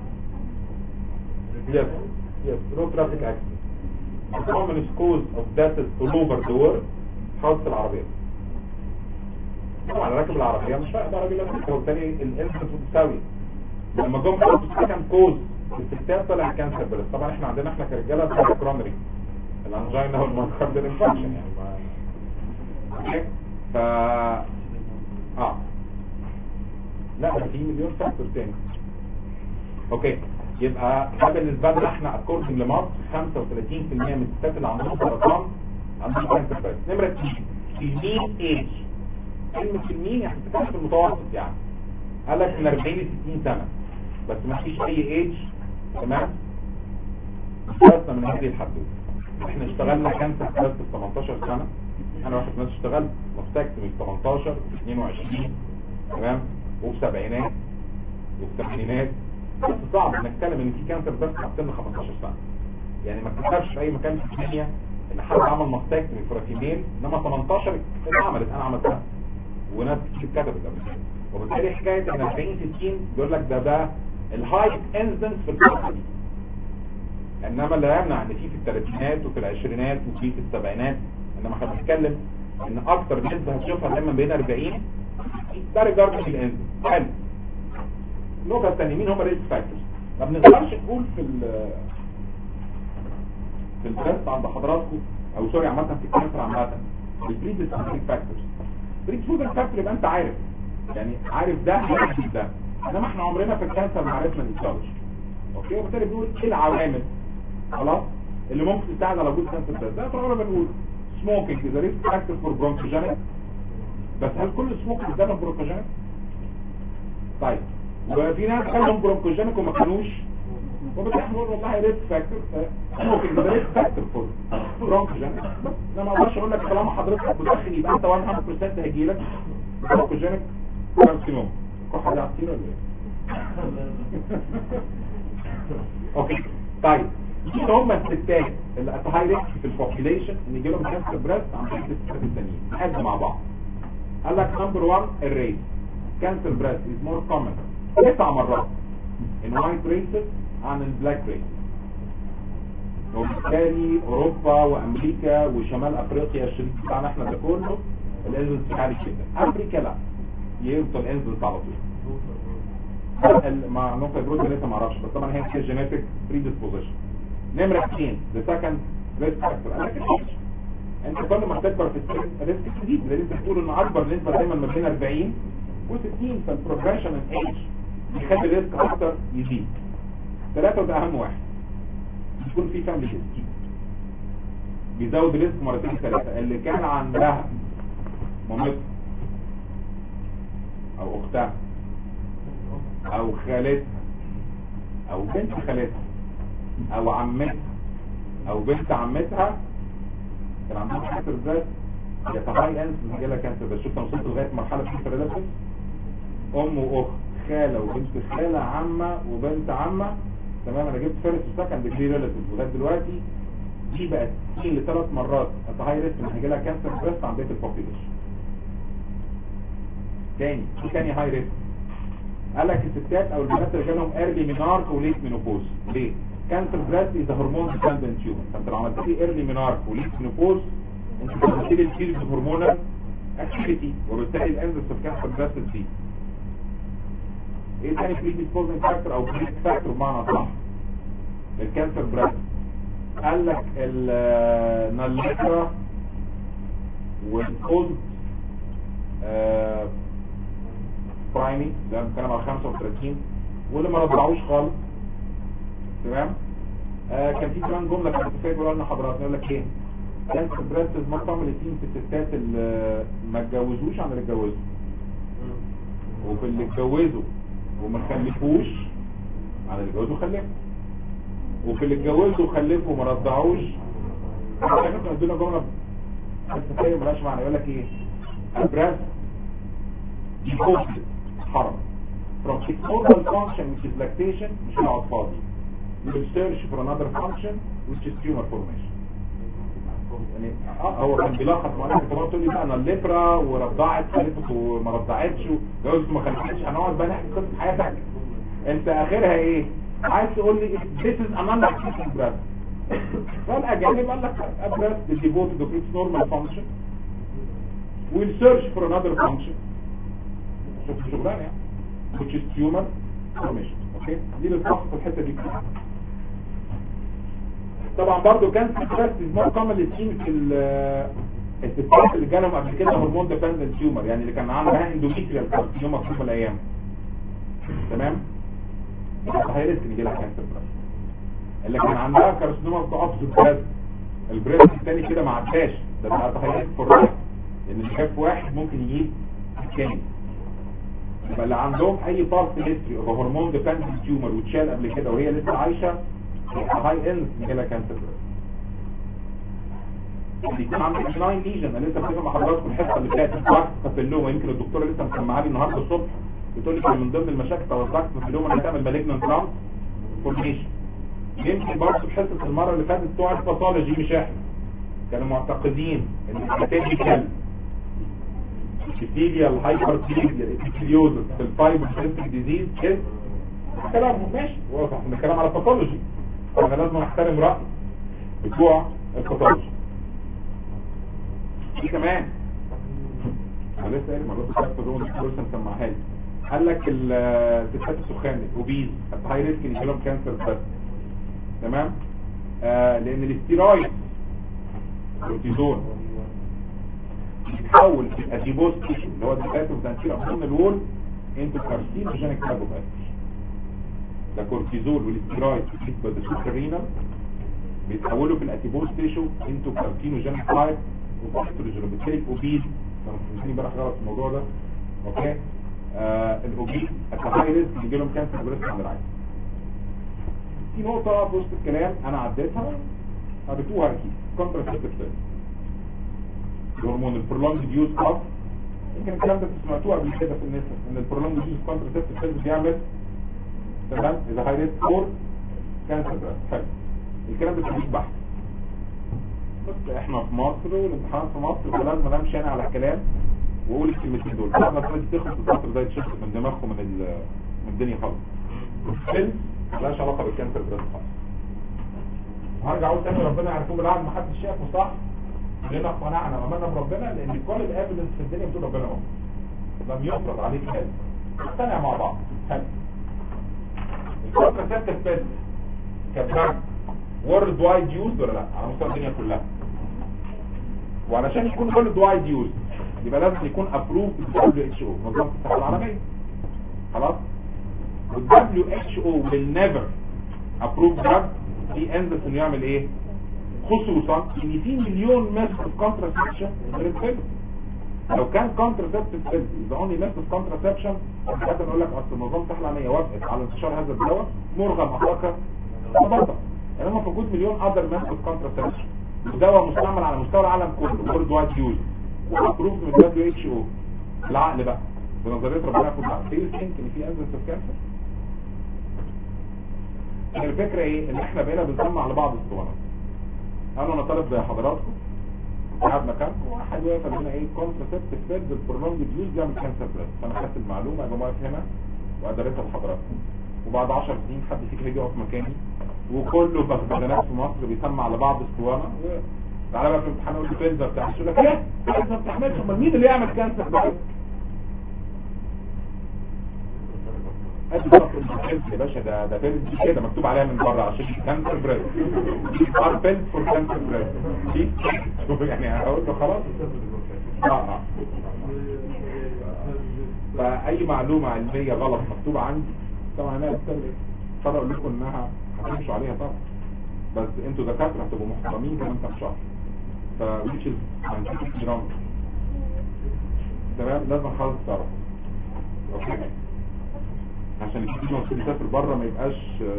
يس يس رود ترافيك اكسيدنت The commonest cause of death all over the world حادث العربية طبعا راكب العربية مش فاهم ده راجل لابس وبالتالي الانسنس متساوي لما جم حطوا سكند كوز الستات طلع كانسر بس طبعا احنا عندنا احنا كرجاله طلع كرونري الانجينا والمايوكارديال انفكشن يعني ما اوكي ف اه لا ده في مليون فاكتور تاني اوكي يبقى ده بالنسبه لنا احنا اكوردنج لمصر 35% من الستات اللي عندهم سرطان عندهم كانسر بس نمره 2 المين ايج كلمه المين يعني بتتكلم في المتوسط يعني قال لك من 40 ل 60 سنه بس ما فيش اي ايج تمام خلصنا من هذه الحدوته احنا اشتغلنا كانسر بس في 18 سنه انا واحد ناس اشتغلت مستكتمي 18 22 تمام وفي سبعينات وفي ثمانينات بس صعب انك تتكلم ان في كانسر بس تحت سن 15 سنه يعني ما تكتبش في اي مكان في الدنيا ان حد عمل ماستكتومي في ركبين انما 18 اتعملت انا عملتها وناس كتير كتبت قبل كده وبالتالي حكايه ان 40 60 بيقول لك ده ده الهاي انسنس في الفتره دي انما لا يمنع ان في في الثلاثينات وفي العشرينات وفي في السبعينات انما احنا بنتكلم ان اكتر نسبه هتشوفها دايما بين 40 ده ريجارد الانسنس حلو النقطة الثانية مين هم الريسك فاكتورز ما بنقدرش نقول في ال في البريست عند حضراتكم او سوري عامة في الكانسر عامة البريديسبوزنج فاكتورز البريديسبوزنج فاكتور يبقى انت عارف يعني عارف ده عارف ده انما احنا عمرنا في الكانسر ما عرفنا الايتيولوجي اوكي وبالتالي بنقول ايه العوامل خلاص اللي ممكن تساعد على وجود كانسر بريست ده طبعا بنقول سموكينج از ريسك فاكتور فور برونكوجينيك بس هل كل سموكينج ده برونكوجينيك طيب وفي ناس كانوا برونكوجينيك وما كانوش وبالتالي نقول والله ريسك فاكتور ممكن ده ريسك فاكتور فور برونكوجينيك بس انا ما اقدرش اقول لك طالما حضرتك مدخن يبقى انت 100% هيجي لك برونكوجينيك كارسينوم كحه ده عصير ولا ايه؟ اوكي طيب دول هم الستات اللي ات هاي ريسك في البوبيليشن ان يجي لهم كانسر بريست عن طريق الستات التانيين نحل مع بعض قال لك نمبر 1 الريت كانسر بريست از مور كومن تسع مرات in white races عن البلاك races وبالتالي اوروبا وامريكا وشمال افريقيا الشريك بتاعنا احنا ده كله الانزلز عالي جدا امريكا لا يوصل الانزلز على طول ال- مع نقطة جروث لسه ما اعرفش بس طبعا هي فيها جينيتك بريدisposition نمرة اثنين the second risk factor انا كده انت كل ما تكبر في السن الريسك تزيد لان انت بتقول ان اكبر نسبة دايما ما بين 40 و60 فالبروجريشن ان ايج بيخلي الريسك اكتر يزيد ثلاثة وده اهم واحد يكون في فاميلي هيستوري بيزود الريسك مرتين ثلاثة اللي كان عندها مامتها او اختها او خالتها او بنت خالتها او عمتها او بنت عمتها كان عندهم كانسر ذات يتهاي انس جالها كانسر بس شفت أنا وصلت لغايه مرحله كانسر ريلاتيف ام واخت خاله وبنت خاله عمه وبنت عمه تمام انا جبت فيرست وسكند ديجري ريلاتيف لغايه دلوقتي دي بقت اثنين لثلاث مرات الهاي ريسك ان هيجي لها كانسر بريست عند بقيه البوبيليشن تاني في تاني هاي ريسك قال لك الستات او البنات اللي جالهم ايرلي مينارك وليت مينوبوز ليه؟ كانسر بريست از هرمون ديبندنت تيومر فانت لو عملت لي ايرلي مينارك وليت مينوبوز انت بتعمل لي الكيرز هرمونال اكتيفيتي وبالتالي الانزيمز في كانسر بريست تزيد ايه تاني بري ديسبوزنج فاكتور او بريسك فاكتور بمعنى صح الكانسر بريست قال لك الناليترا والكولد برايمي ده بنتكلم على 35 واللي ما رضعوش خالص تمام آه كان في كمان جمله كنت فاكر بقولها لنا حضراتنا يقول لك ايه كانسر بريست از مور كومن في الستات اللي ما اتجوزوش عن اللي اتجوزوا وفي اللي اتجوزوا وما خلفوش عن اللي اتجوزوا خلفوا وفي اللي اتجوزوا وخلفوا وما رضعوش احنا كنا ادينا جمله فلسفيه مالهاش معنى يقول لك ايه البريست devoted حرم from its normal function which is lactation مش هنقعد فاضي we will search for another function which is tumor formation يعني اه هو كان بيلخص معانا انت برضه تقول لي بقى انا الليبرا ورضعت خلفت وما رضعتش وجوزت وما خلفتش هنقعد بقى نحكي قصه حياتك انت اخرها ايه؟ عايز تقول لي this is another lactation breast فالاجانب قال لك a breast is devoted to its normal function we'll search for another function شوف شغلانه يعني which is tumor formation اوكي دي الفحص في الحته دي طبعا برضو كان في بريست نوع كامل للتيم في الستات اللي جالهم قبل كده هرمون ديبندنت تيومر يعني اللي كان عندها اندوميتريال كارسينوما في يوم من الايام تمام هاي ريسك ان يجي لها كانسر بريست اللي كان عندها كارسينوما في ضعف البريست البريست الثاني كده ما عداش ده بتاع هاي ريسك فور لان اللي جاب واحد ممكن يجيب الثاني يبقى اللي عندهم اي بارت هيستوري اوف هرمون ديبندنت تيومر واتشال قبل كده وهي لسه عايشه هاي اند جالها كانسر اللي يكون عندك 9 ليجن انا لسه بتكلم مع حضراتكم الحصه اللي فاتت ضغط تفلوما يمكن الدكتوره لسه مسمعها لي النهارده الصبح بتقول لي كان من ضمن المشاكل بتاع الضغط تفلوما انها تعمل مالجنانت ترانس فورميشن يمكن برضه في حصه المره اللي فاتت بتوع الباثولوجي مش احنا كانوا معتقدين ان الباثولوجي ابيثيليال هايبرتيليا ابيثيليوزس في الفايبر سيستم ديزيز كده كلامهم ماشي واضح احنا بنتكلم على باثولوجي انا لازم احترم راي بتوع الباثولوجي في كمان انا لسه قايل مرات كتبت الروم الكورسن سمعها لي قال لك الستات السخان الاوبيز هاي ريسك ان يجيلهم كانسر بس تمام آه لان الاستيرويد كورتيزون بيتحول في الاديبوز تيشو اللي هو الدفاتر وتنشير ضمن الوول انتو كارسينوجينيك كاربوهيدرات ده كورتيزول والاستيرويد بالنسبه للسكر رينال بيتحولوا في الاديبوز تيشو انتو كارسينوجينيك تايب وكارسينوجين بالتالي اوبيز كانوا فاهمين امبارح غلط في الموضوع ده اوكي آه الاوبيز الهاي ريسك بيجي لهم كانسر بريست عند العين في نقطه في وسط الكلام انا عديتها قريتوها اكيد كونتراسيبتيف الهرمون البرولونج يوز اوف يمكن الكلام ده سمعتوه قبل كده في النساء ان البرولونج يوز كونتراسيبتيف سيلز بيعمل تمام اذا هاي ريت فور كانسر حلو الكلام ده تدريب بحث بس احنا في مصر والامتحان في مصر فلازم انا امشي انا على الكلام واقول الكلمتين دول بعد ما تيجي تخلص الفتره زي تشفت من دماغهم من من الدنيا خالص السيلز ملهاش علاقه بالكانسر بريست خالص هرجع اقول تاني ربنا يعرفون بالعقل ما حدش شافه صح كلنا اقتنعنا وامنا بربنا لان كل الايفيدنس في الدنيا بتقول ربنا هو لم يفرض عليك هذا اقتنع مع بعض حلو الكونتراسبتيف بيلز كبراند وورلد وايد يوز ولا لا على مستوى الدنيا كلها وعلشان يكون وورلد وايد يوز يبقى لازم يكون ابروف بالدبليو اتش او منظمه الصحه العالميه خلاص والدبليو اتش او will never approve drug في انزس انه يعمل ايه خصوصا ان في مليون ميثود كونتراسبشن غير الفيلم لو كان كونتراسبتيف بيلز ذا اونلي ميثود كونتراسبشن حتى نقول لك اصل منظمه الصحه العالميه وافقت على انتشار هذا الدواء مرغم اطلاقا وبطل يعني هم في وجود مليون اذر ميثود كونتراسبشن ودواء مستعمل على مستوى العالم كله وورد وايد يوز وابروف من دبليو اتش او العقل بقى بنظريه ربنا ياخد بعض في ثينك ان في انزل اوف كانسر الفكره ايه ان احنا بقينا بنسمع لبعض الاسطوانات انا انا طالب زي حضراتكم قاعد مكانكم واحد واقف قال لنا ايه كونتراسبتيف بيلز البرولونج يوز بيعمل كانسر بريست فانا خدت المعلومه اجي واقف هنا وادرسها لحضراتكم وبعد 10 سنين حد فيك هيجي يقف مكاني وكله بغدادات في مصر بيسمع لبعض اسطوانه تعالى بقى في الامتحان اقول له بيلز بتاع يقول لك ايه بيلز ما بتحملش امال مين اللي يعمل كانسر بريست ادي ضغط البيلز يا باشا ده ده بيلز كده مكتوب عليها من بره عشان كانسر بريست ار بيلز فور كانسر بريست دي يعني هقول له خلاص اه اه فاي معلومه علميه غلط مكتوبه عندي طبعا انا اضطر اقول لكم انها هتمشوا عليها طبعا بس انتوا دكاتره هتبقوا محترمين كمان كام شهر ف which is scientific wrong تمام لازم خالص تعرف اوكي عشان الكتير المفروض يسافر بره ما يبقاش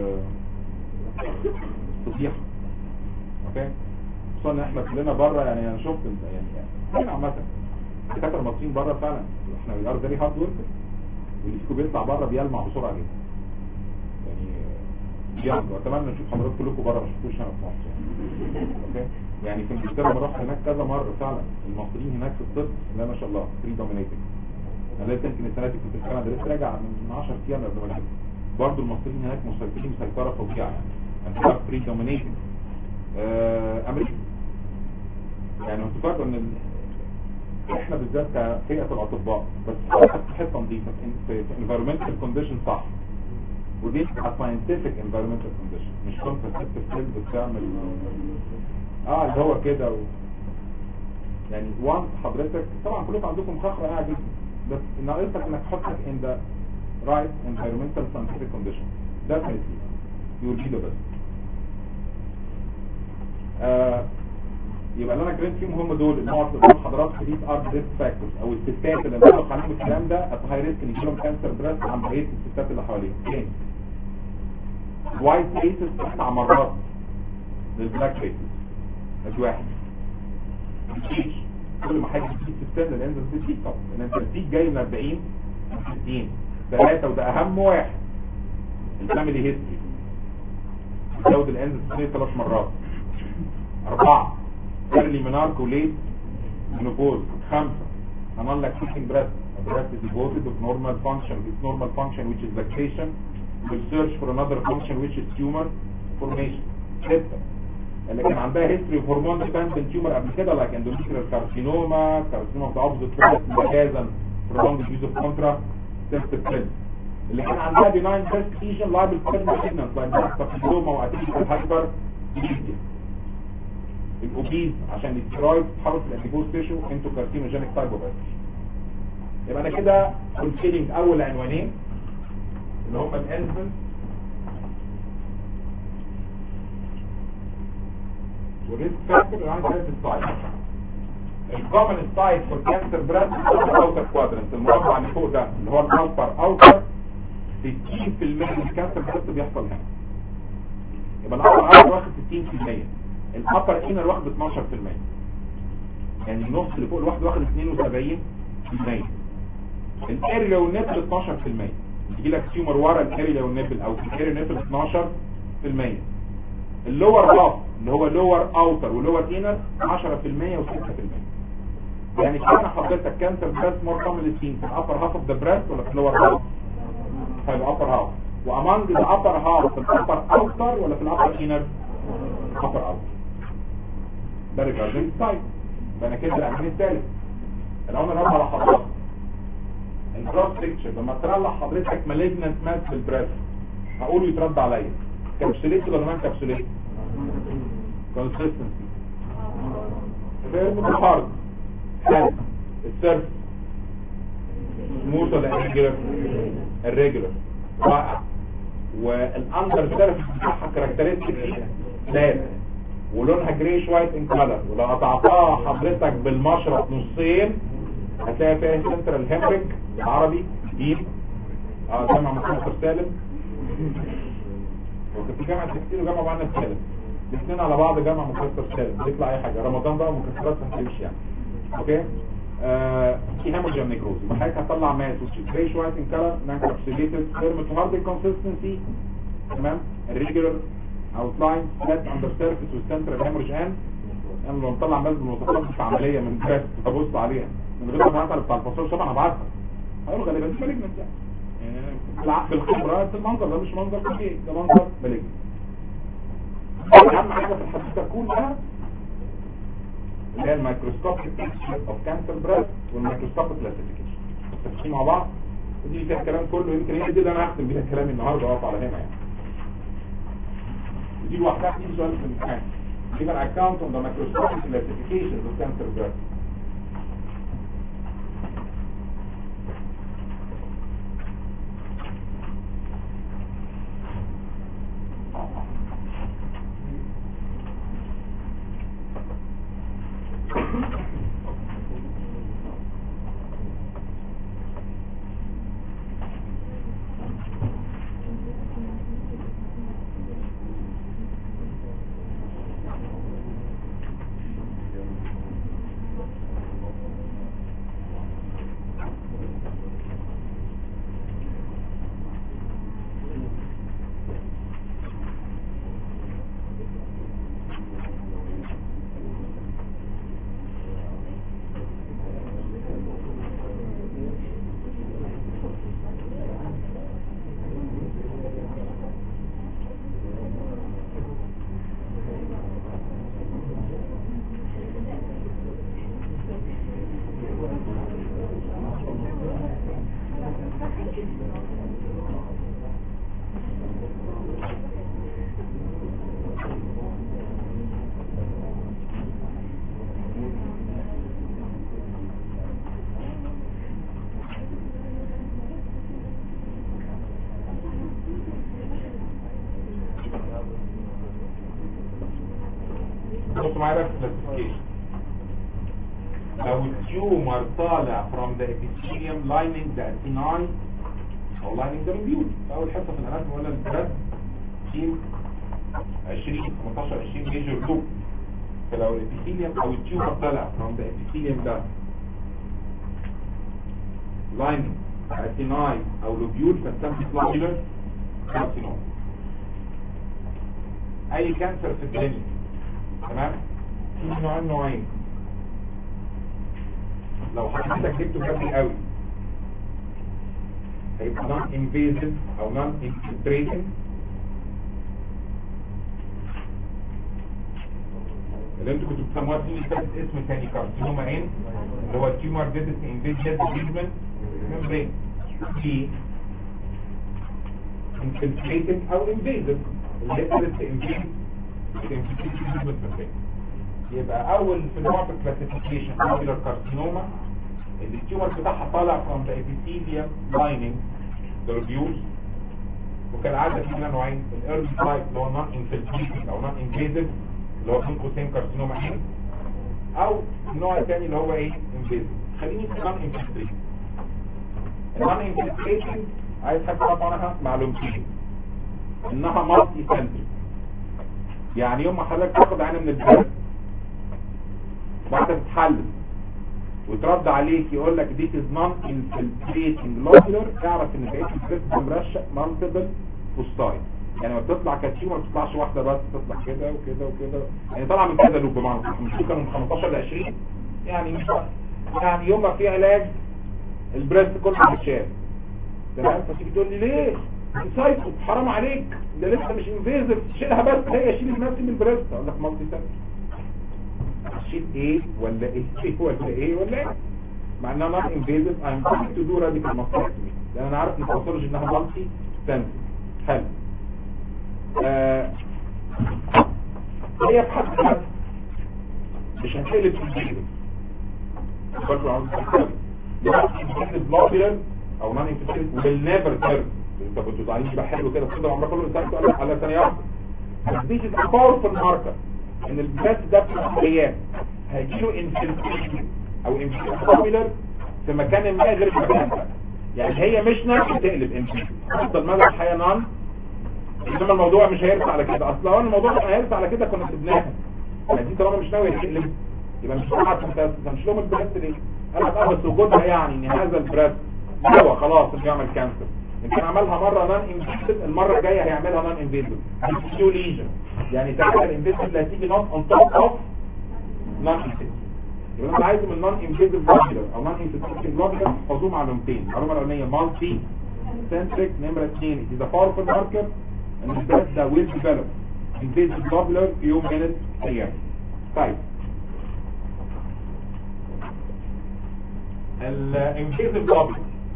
فضيحه اوكي خصوصا ان احنا كلنا بره يعني انا شفت يعني يعني عامه الدكاتره المصريين بره فعلا احنا وي ار فيري هارد وركر واللي فيكم بيطلع بره بيلمع بسرعه جدا يعني بجد واتمنى نشوف حضراتكم كلكم بره ما شفتوش هنا في مصر يعني اوكي يعني في انجلترا لما رحت هناك كذا مره فعلا المصريين هناك في الطب لا ما شاء الله فري دومينيتنج انا لسه يمكن السنه دي كنت في كندا لسه راجع من 10 ايام قبل ما اجي برضه المصريين هناك مسيطرين مسيطره فظيعه يعني فري دومينيتنج امريكا يعني انتوا فاكروا ان ال... احنا بالذات كفئه الاطباء بس في حته نظيفه في انفيرمنتال كونديشن صح ودي ساينتفك انفيرمنتال كونديشن مش كونترسبتيف بيل بتعمل اه اللي هو كده و... يعني وانس حضرتك طبعا كلكم عندكم خخره قاعد جدا بس ناقصك انك تحطك in the right environmental scientific condition definitely you will be the best آه يبقى اللي انا كريت فيهم هم دول اللي هو بتقول حضراتكم دي ار ريسك فاكتورز او الستات اللي بنطلق عليهم الكلام ده ات هاي ريسك ان يجيلهم كانسر بريست عن بقيه الستات اللي حواليهم تاني وايت فيسز تسع مرات للبلاك فيسز ادي واحد الجيش كل ما حاجه تزيد في السن الانزل بتزيد طبعا لان انت بتزيد جاي من 40 ل 60 ثلاثه وده اهم واحد الفاميلي هيستوري تزود الانزل ثلاث مرات اربعه early menarche late menopause خمسة عمل لك kissing breast a breast is devoted of normal function its normal function which is lactation will search for another function which is tumor formation ستة اللي كان عندها history of hormone dependent tumor قبل كده like endometrial carcinoma carcinoma of the opposite sex مجازا prolonged use of contraceptive pills اللي كان عندها benign breast lesion liable to malignant like carcinoma واتيكال hyper الاوبيز عشان الستيرويد تحول في الانتيبوز تيشو انتو كارسينوجينيك تايب اوف يبقى انا كده كونسيلينج اول عنوانين اللي هم الانفنت والريسك فاكتور اللي عايز ثلاث سلايد الكومن سايد فور كانسر بريست اوتر كوادرنت المربع اللي فوق ده اللي هو الالبر اوتر 60% من الكانسر بريست بيحصل هنا يبقى الالبر اوتر واخد 60% الابر انر واخد 12% يعني النص اللي فوق الواحد واخد 72% الاريا والنبل 12% يجي لك تيومر ورا الاريا والنبل او في الاريا والنبل 12% اللور هاف اللي هو لور اوتر ولور انر 10% و6% يعني كان حضرتك كانسر بريست مور كومن سين في الابر هاف اوف ذا بريست ولا في اللور هاف في الابر هاف وامانج ذا ابر هاف في الابر اوتر ولا في الابر انر upper out ده ريجاردنج سايد يبقى انا كده الامين الثالث الاول نرد على حضرتك الكروس بيكتشر لما تطلع حضرتك مالجنانت ماس في البريس هقول يترد عليا كابسوليت ولا نون كابسوليت كونسيستنسي فيرم الهارد حلو السيرف سموث ولا الريجولر الريجولر واقع والاندر سيرف بتاعها كاركترستيك ثلاثه ولونها جريش وايت ان كلر ولو قطعتها حضرتك بالمشرط نصين هتلاقي فيها سنترال هيمريج بالعربي جيم اه جامعة مكسر سالم وكنت جامعة تكتير وجامعة معنا سالم الاثنين على بعض جامعة مكسر سالم بيطلع اي حاجة رمضان بقى مكسرات هتمشي يعني اوكي آه في هيموجين نيكروز يبقى حضرتك هتطلع ماس which is وايت ان كلر non-capsulated firm to hard consistency تمام الريجولر outline flat under surface with central hemorrhage and يعني لو نطلع ماس بالمواصفات مش عملية من بريس تبص عليها من غير ما تعرف بتاع الفصول طبعا هبعتها هقول غالبا مش مالجنت يعني يعني بالع- بالخبرة المنظر ده مش منظر طبيعي ده منظر مالجنت اهم حاجة في الحديثة كلها اللي هي الميكروسكوبيك بيكتشر اوف كانسر بريست والميكروسكوبيك كلاسيفيكيشن متفقين مع بعض ودي اللي فيها الكلام كله يمكن هي دي اللي انا هختم بيها كلامي النهارده واقف على هنا يعني ودي لوحدها دي سؤال في الامتحان give an account on the microscopic classification of cancer breast بصوا معايا بقى في classification لو التيومر طالع from the epithelium lining the acini او lining the lobule اول حصه في الاناتومي ولا البرد تيم 20 15 20 ميجر لوب فلو الابيثيليوم او التيومر طالع from the epithelium ده lining acini او lobule فنسميه globular carcinoma اي كانسر في الدنيا تمام في نوعين نوعين لو حضرتك جبته بدري قوي هيبقى نون انفيزيف او نون انفلتريتنج اللي انتوا كنتوا بتسموها في اللي فاتت اسم تاني كارسينوما عين اللي هو تيومر ديزيس انفيزيف ديزمنت ممبرين في انفلتريتنج او انفيزيف اللي هي كانت انفيزيف يبقى اول في النوع في الكلاسيفيكيشن نوبيلر كارسينوما اللي التيومر بتاعها طالع from the epithelium lining the lobules وكالعادة في منها نوعين الايرلي تايب اللي هو نون انفلتريتنج او نون انفيزيف اللي هو بين قوسين كارسينوما عين او النوع الثاني اللي هو ايه انفيزيف خليني في نون انفلتريتنج النون انفلتريتنج عايز حاجه تعرف عنها معلومتين انها مالتي سنتريك يعني يوم ما حضرتك تاخد عين من البلد وبعد تتحلل وترد عليك يقول لك دي از نون انفلتريتنج لوبولر اعرف ان بقيه البريست ده مرشق مالتيبل فوستاي يعني ما بتطلع كاتيوم ما بتطلعش واحده بس تطلع كده وكده وكده يعني طالعه من كذا لوب بمعنى صح مش كانوا من 15 ل 20 يعني مش يعني يوم ما في علاج البريست كله بيتشال تمام فتيجي تقول لي ليه سايكو حرام عليك ده لسه مش انفيزيف شيلها بس هي شيل النفس من البريست اقول لك مالتي سنتر هتشيل ايه ولا ايه ولا ايه ولا ايه مع انها نون انفيزيف I'm going to do radical mastectomy لان انا عارف ان الباثولوجي انها مالتي سنس حلو آه هي بحد ذاتها مش هتقلب في الجيل برضو عاوز تتكلم بلوبيلر او نون انفيزيف will never turn طب انتوا زعلانين يبقى حلو كده تفضل عمرك كله انسان تقول على ثانيه واحده This is a powerful marker ان البلاس ده في الحريات هيجيله انفلتريشن او انفلتريشن في مكان ما غير المكان ده يعني هي مش نفس تقلب انفلتريشن تفضل مدى الحياة نان انما الموضوع مش هيرسى على كده اصلا لو الموضوع كان هيرسى على كده كنا سبناها يعني دي طالما مش ناوي تقلب يبقى مش قاعد انت مش لهم البريس ليه؟ قال لك اه بس وجودها يعني ان هذا البريس هو خلاص انه يعمل كانسر يمكن عملها مرة نان انفيزيف المرة الجاية هيعملها نان انفيزيف نيو ليجن يعني تعالى الانفيزيف اللي هتيجي نوت اون توب اوف نان انفيزيف يبقى انا عايزه من نان انفيزيف جلوبولر او نان انفيزيف جلوبولر احفظوه معلومتين المعلومة الاولانية مالتي سنتريك نمرة اثنين it is a powerful marker and the test that will develop invasive globular في يوم من الايام طيب الانفيزيف جلوبولر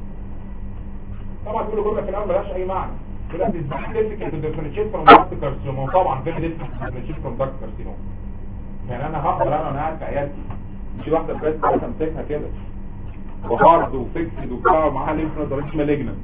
طبعا كل جمله في الاول ملهاش اي معنى يقول لك ازاي difficult to differentiate from duct carcinoma طبعا very difficult to differentiate from duct carcinoma يعني انا هقدر انا وانا قاعد في عيادتي مش واحده بس بس امسكها كده وهارد وفيكسد وبتاع ومعاها ليمف نود مش مالجنت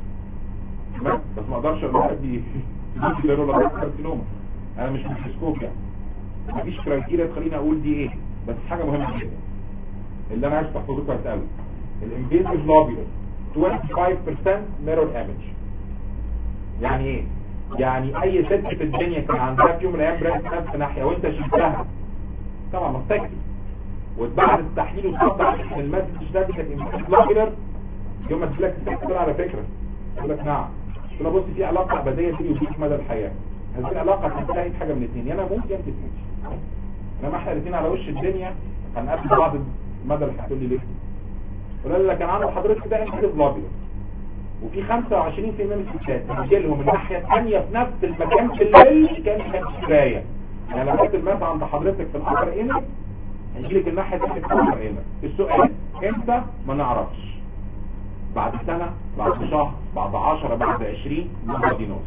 بس ما اقدرش اقول لها دي دي ليرولا duct carcinoma انا مش ميكروسكوب يعني مفيش كرايتيريا تخليني اقول دي ايه بس حاجه مهمه جدا اللي انا عايز تحفظه كويس قوي الانفيزيف لوبيولر 25% mirror image يعني ايه يعني اي ست في الدنيا كان عندها في يوم من الايام بريست نفس ناحيه وانت شلتها طبعا مستكفي وبعد التحليل وتطلع ان المسج ده دي كانت انفلاميلر يوم ما تجيلك الست تقول على فكره يقول لك نعم تقول لها بص في علاقه ابديه بيني وبينك مدى الحياه هذه العلاقه هتنتهي بحاجه من الاثنين يا انا اموت يا انت تموتي انما احنا الاثنين على وش الدنيا هنقابل بعض مدى الحياه تقول لي ليه قال لك انا عامل حضرتك ده انت بلابيل وفي 25% من الستات بيجي لهم الناحيه الثانيه في نفس المكان في الليل كان كان كفايه يعني لو جبت الماس عند حضرتك في الابر ايمج هيجي لك الناحيه الثانيه في الابر ايمج السؤال امتى ما نعرفش بعد سنه بعد شهر بعد 10 بعد 20 نقدر نوصل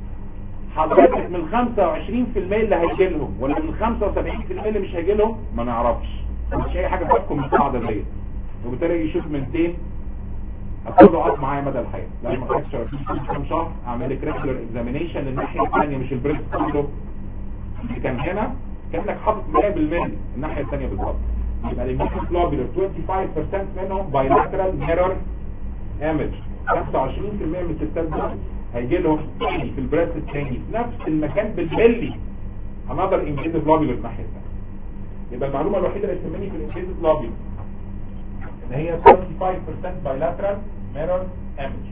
حضرتك من 25% اللي هيجي لهم ولا من 75% اللي مش هيجي لهم ما نعرفش مش اي حاجه فاتكم من القاعده ديت وبالتالي يشوف من تين هتقعدوا قعد معايا مدى الحياة لما ما كنتش في كام شهر اعمل لك ريجولار اكزامينيشن للناحية الثانية مش البريست كله اللي كان هنا كانك حاطط 100% الناحية الثانية بالظبط يبقى الاميشن جلوبولر 25% منهم بايلاترال ميرور ايمج 25% من الستات دول هيجي لهم تاني في البريست الثاني في نفس المكان بالملي هنقدر انجيز جلوبولر الناحية الثانية يبقى المعلومة الوحيدة اللي تهمني في الانجيز جلوبولر ان هي 25% bilateral mirror image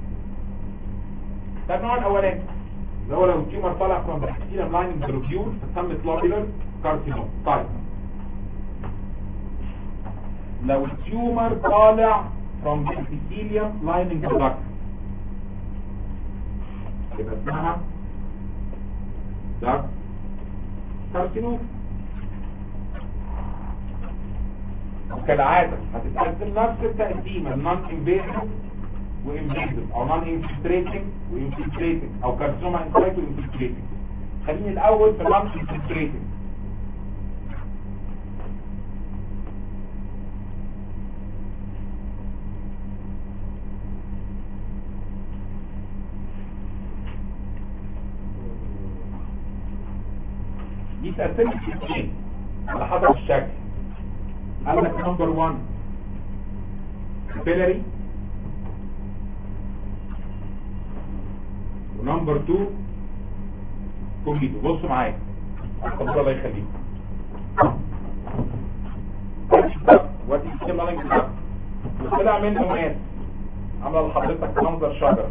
ده النوع الاولاني اللي هو لو التيومر طالع from the epithelium lining the lobule فتسمى globular carcinoma طيب لو التيومر طالع from the epithelium lining the duct يبقى اسمها duct carcinoma وكالعادة هتتقدم نفس التقديم النون انفيزيف وانفيزيف او نون انفلتريتنج وانفلتريتنج او كارسوما انسايت وانفلتريتنج خليني الاول في النون انفلتريتنج دي تقسمت اثنين على حسب الشكل قال لك نمبر 1 capillary ونمبر 2 كوميدو بصوا معايا اتفضل الله يخليك وادي السيم لانك ده طلع منه ناس عمل لحضرتك منظر شجره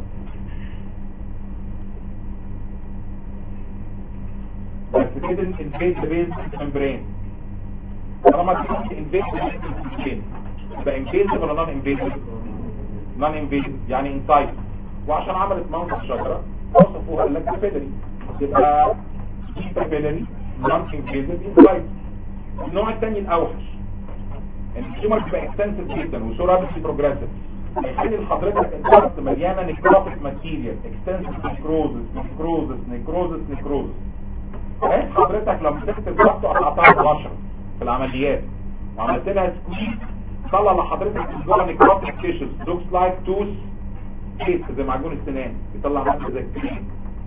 بس كده انفيد بين ممبرين طالما كنت انفيزيف يبقى انفيزيف ولا نون انفيزيف نون انفيزيف يعني انسايد وعشان عملت منظر شجرة وصفوها قال لك كابيلري يبقى كابيلري نون انفيزيف انسايد النوع الثاني الاوحش ان التيومر تبقى اكستنسيف جدا وسو رابيدلي بروجريسيف هيخلي لحضرتك الضغط مليانه نيكروتيك ماتيريال اكستنسيف نيكروزس نيكروزس نيكروزس نيكروزس بس حضرتك لما مسكت الضغط قطعتها ب 10 في العمليات وعملت لها سكويز طلع لحضرتك من جوه نيكروتيك تيشوز لوكس لايك توس بيست زي معجون السنان بيطلع ماده زي الكريم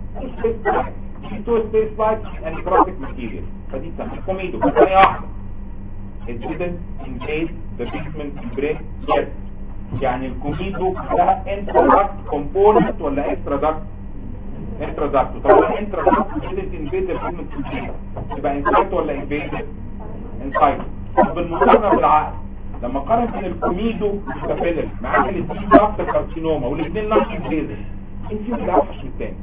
تو سبيس لايك نيكروتيك ماتيريال فدي تسمى كوميدو ثانيه واحده it didn't invade the pigment membrane yet يعني الكوميدو ده intraduct component ولا extraduct intraduct طبعا intraduct didn't invade the pigment membrane يبقى inside ولا invaded inside طب بالمقارنة بالعقل لما قارن بين الكوميدو والكابيلر معاك الاثنين ضغط كارسينوما والاثنين نقص invaded مين فيهم اللي اوحش من الثاني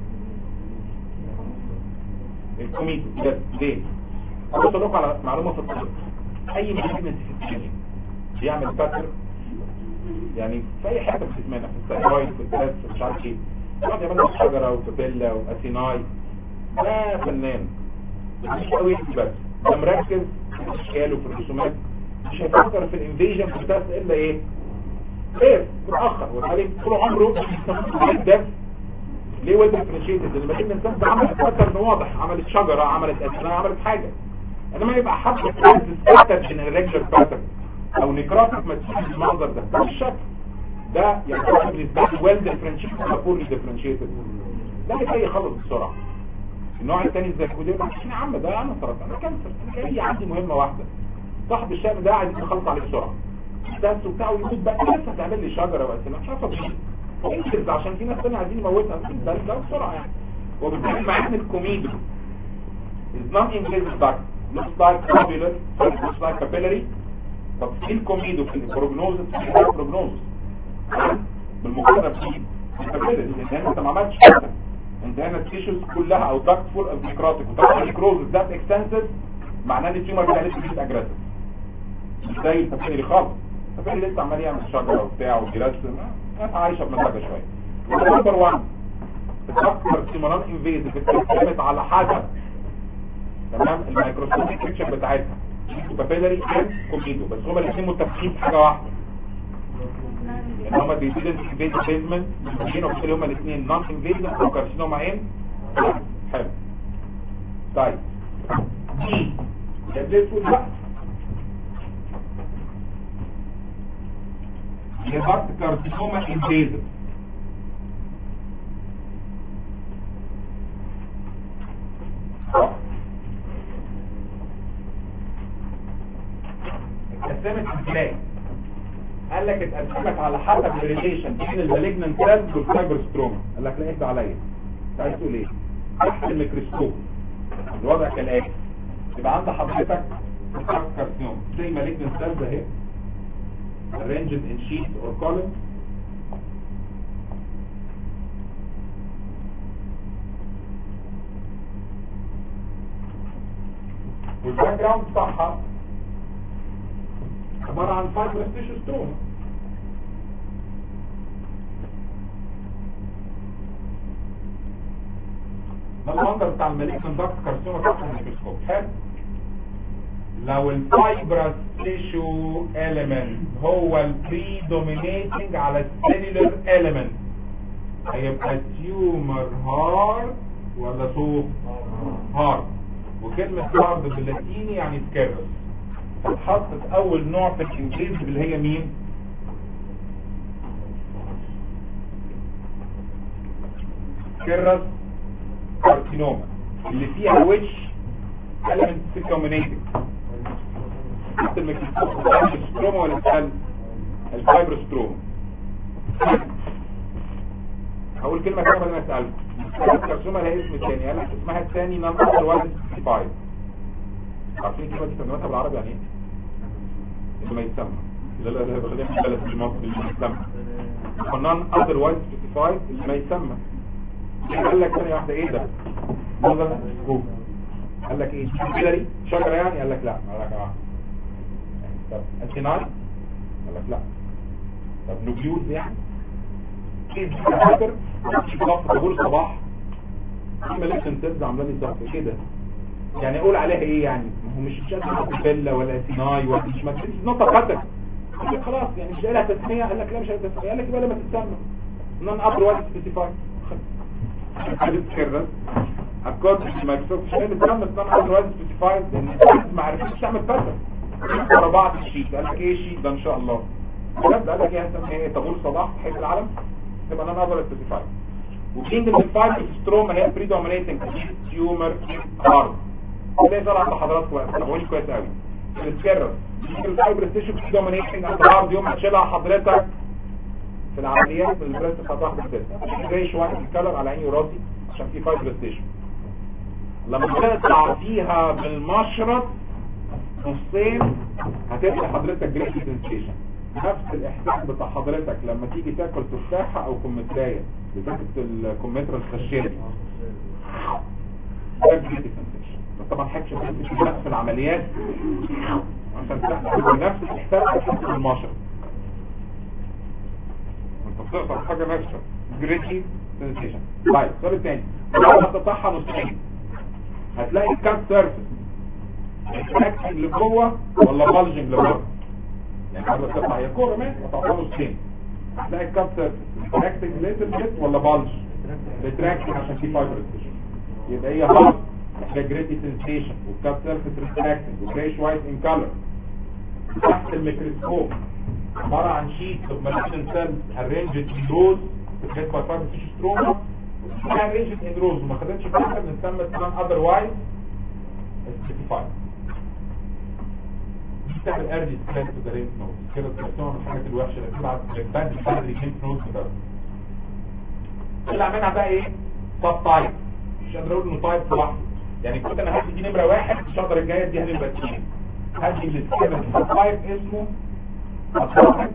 الكوميدو بجد ليه؟ أقول لكم على معلومة في الطب اي مالجنس في الكلينيك بيعمل باتر يعني في اي حته في جسمنا في الثايرويد في البلاس مش عارف ايه يقعد يعمل لك شجره وتابيلا واسيناي ده فنان مش قوي بس ده مركز في الاشكال وفي الرسومات مش هيفكر في الانفيجن في البلاس الا ايه؟ خير متاخر وبالتالي طول عمره ده ليه ويل ديفرنشيتد لان بقيت الانسان ده عملت باترن واضح عملت شجره عملت اسيناي عملت حاجه انما يبقى حد سكتر من الريجلر باترن او نيكراتيك ماتيريال بالمنظر ده ده مش شكل ده يعني بالنسبه لي ويل ديفرنشيتد ولا بورلي ديفرنشيتد ده اللي جاي يخلص بسرعه النوع الثاني الزيكودير يا عم ده انا سرطان انا كانسر انا جاي عندي مهمه واحده صاحب الشام ده عايز يخلص عليه بسرعه ده بتاعه يموت بقى لسه تعمل لي شجره بس مش عارفه انجز عشان في ناس ثانيه عايزين يموتها ده ده بسرعه يعني وبالتالي مع ان الكوميدو is not invasive duct looks like globular looks like capillary طب في الكوميدو في البروجنوزس في البروجنوزس بالمقارنه بمين؟ الكابيلاري لان انت ما عملتش كده انت هنا التيشوز كلها او داكت فول اوف نيكروتيك وطبعا النيكروزس ذات اكستنسيف معناه ان التيومر بتاع لسه مش اجريسيف مش زي الكابيلاري خالص الكابيلاري لسه عمال يعمل شجره وبتاع وبيرسم ناس عايشه بمزاجها شويه نمبر 1 الدكتور سيمونان انفيزيف بتعتمد على حسب تمام الميكروسكوبيك بيكتشر بتاعتها كابيلاري اند كوميدو بس هما الاثنين متفقين في حاجه واحده ان هما بيديدنت انفيد بيزمنت الاثنين وبالتالي هما الاثنين نون انفيد او كارسينوما ايه حلو طيب دي جديد تقول بقى هي كارسينوما انفيد اتقسمت ازاي قال لك اتقسمت على حسب الريليشن بين المالجنان سيلز والفايبرستروما قال لك لا اهدى عليا انت عايز تقول ايه تحت الميكروسكوب الوضع كالاتي يبقى عند حضرتك كارسينوم زي مالجنان سيلز اهي arranged in sheets or columns والباك جراوند بتاعها عبارة عن فايبرس تيشو ستروما ده المنظر بتاع المالجنان داكت كارسينوما تحت الميكروسكوب حلو لو الفايبرس تيشو element هو البريدومينيتنج على السيلولر element هيبقى تيومر هارد ولا سوف هارد وكلمة هارد باللاتيني يعني سكيرس اتحط في اول نوع في الانجليزي اللي هي مين سكيرس كارسينوما اللي فيها وش element سيكومينيتنج تحت الميكروسكوب الستروما ولا السل الفايبروستروما هقول كلمة كده بدل ما اسألك الكارسوما لها اسم تاني قال لك اسمها الثاني نون اذروايز سبيسيفايد عارفين كلمة دي ترجمتها بالعربي يعني ايه؟ اللي ما يتسمى لا لا لا خلينا في البلد في المصري اللي ما يتسمى نون اذروايز سبيسيفايد اللي ما يتسمى قال لك ثانية واحدة ايه ده؟ نظر سكوب قال لك ايه؟ كيلاري شجرة يعني؟ قال لك لا قال لك اه طب انتيناي قال لك لا طب نوبيوز يعني ايه فاكر في ضغط طابور الصباح في ملك سنتز عامله لي ضغط كده يعني اقول عليها ايه يعني ما هو مش مش قادر فيلا ولا سيناي ولا مش ما تجيش نقطه قدر قال لك خلاص يعني مش لها تسميه قال لك لا مش لها تسميه قال لك يبقى لما تتسمى نون ابر ولا سبيسيفاي حدث كده اكورد مايكروسوفت مش قادر تسمى نون ابر ولا سبيسيفاي لان الناس ما عرفتش تعمل باترن ورا بعض الشيت قال لك ايه الشيت ده ان شاء الله بجد قال لك ايه هسمي ايه طابور صباح في حيث العالم تبقى نون ابر ولا سبيسيفاي وبين الفايبر ستروما هي بريدومينيتنج تيومر هارد ده يظهر عند حضراتكم بقى ما بقولش كويس قوي السكرر الفايبر ستيشن بريدومينيتنج عند الهارد يوم هتشيلها حضرتك في العمليات في البريست هتاخد كده زي شويه الكلر على عيني وراسي عشان في فايبر ستيشن لما تقطع فيها بالمشرط نصين هتبقى حضرتك جريد سنسيشن نفس الاحساس بتاع حضرتك لما تيجي تاكل تفاحه او كمثريه بتاكل الكمثرى الخشيه ده جريد سنسيشن بس طبعا حاجه في العمليات عشان تحصل نفس الاحساس بتاع المشرط انت بتقطع حاجه ناشفه جريتي سنسيشن طيب السؤال الثاني لو هتقطعها نصين هتلاقي الكاب سيرفيس اكتنج لجوه ولا بالجنج لبره يعني قبل القطعه هي كوره ماشي هتقطعها نصين هتلاقي الكاب سيرفيس اكتنج ليتل بيت ولا بالج ريتراكتنج عشان في فايبر ستيشن يبقى هي هارد ده جريتي سنسيشن والكاب سيرفيس ريتراكتنج وجريش وايت ان كلر تحت الميكروسكوب عبارة عن شيت of malignant cells arranged in rows بتخيط by fiber tissue stroma اسمها arranged in rows وما خدتش فاكر بنسمى اسمها otherwise specified دي بتعمل early spread to the lymph nodes كده بتسمى من الحاجات الوحشة اللي بتبعت بتبان بدري lymph nodes بتاعتها اللي عملها بقى ايه؟ sub type مش قادر اقول انه تايب لوحده يعني كنت انا هدي دي نمرة واحد مش هقدر الجاية دي هنبقى اتنين هدي السكيبل sub type اسمه أطلقك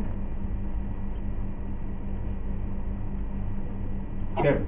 كده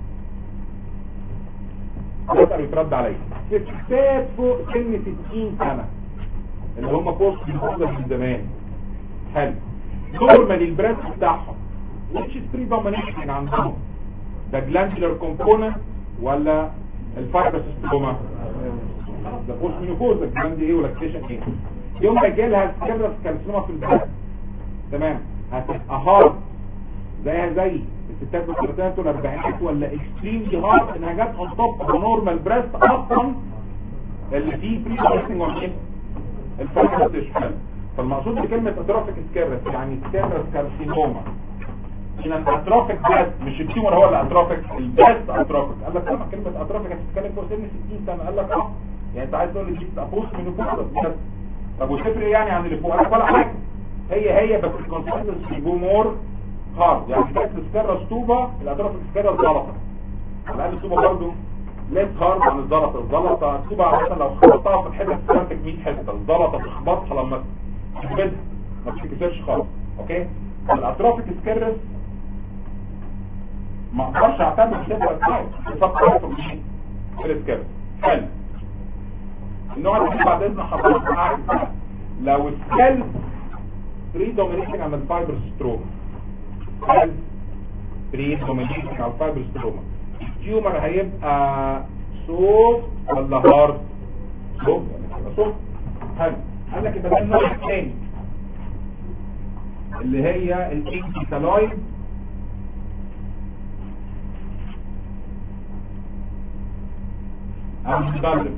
يقدر يترد عليا ستات فوق سن 60 سنة اللي هم بوست بيخوضة من زمان حلو نورمالي البريس بتاعهم which is predominating عندهم ده glandular component ولا الفايبرس ستروما ده بوست مينوبوز الجلاند ايه ولاكتيشن ايه يوم ما جالها سكرس كارسينوما في البريس تمام هتبقى هارد زيها زي الستات والثلاثينات والاربعينات ولا اكستريملي هارد انها جت اون توب اوف نورمال بريست اصلا اللي فيه بري بريستنج ومين الفايبرستيشن فالمقصود بكلمه اتروفيك سكيرس يعني سكيرس كارسينوما ان الاتروفيك بس مش التيومر هو اللي اتروفيك البس اتروفيك قال لك لما كلمه اتروفيك هتتكلم فوق سن 60 سنه قال لك اه يعني انت عايز تقول لي دي بوست مينوبوز طب وتفرق يعني عن اللي فوق ولا حاجه هي هي بس الكونسنترس بيجو مور هارد يعني كانت السكرة ستوبة الاطراف السكرة الزلطة على الاقل الستوبة برضو ليس هارد عن الزلطة الزلطة الستوبة مثلا لو خبطتها في الحتة تسرتك 100 حتة الزلطة تخبطها لما تكبدها ما تتكسرش خالص اوكي الاطراف السكرة ما اقدرش اعتبر تبقى تايب تصفر في السكرة حلو النوع اللي بعد اذن حضرتك قاعد لو السكلب predominating على الفايبر ستروما هل predominating على الفايبر ستروما التيومر هيبقى سوفت ولا هارد سوفت يعني سوفت حلو قال لك يبقى ده النوع الثاني اللي هي الانكيتالويد او المدلل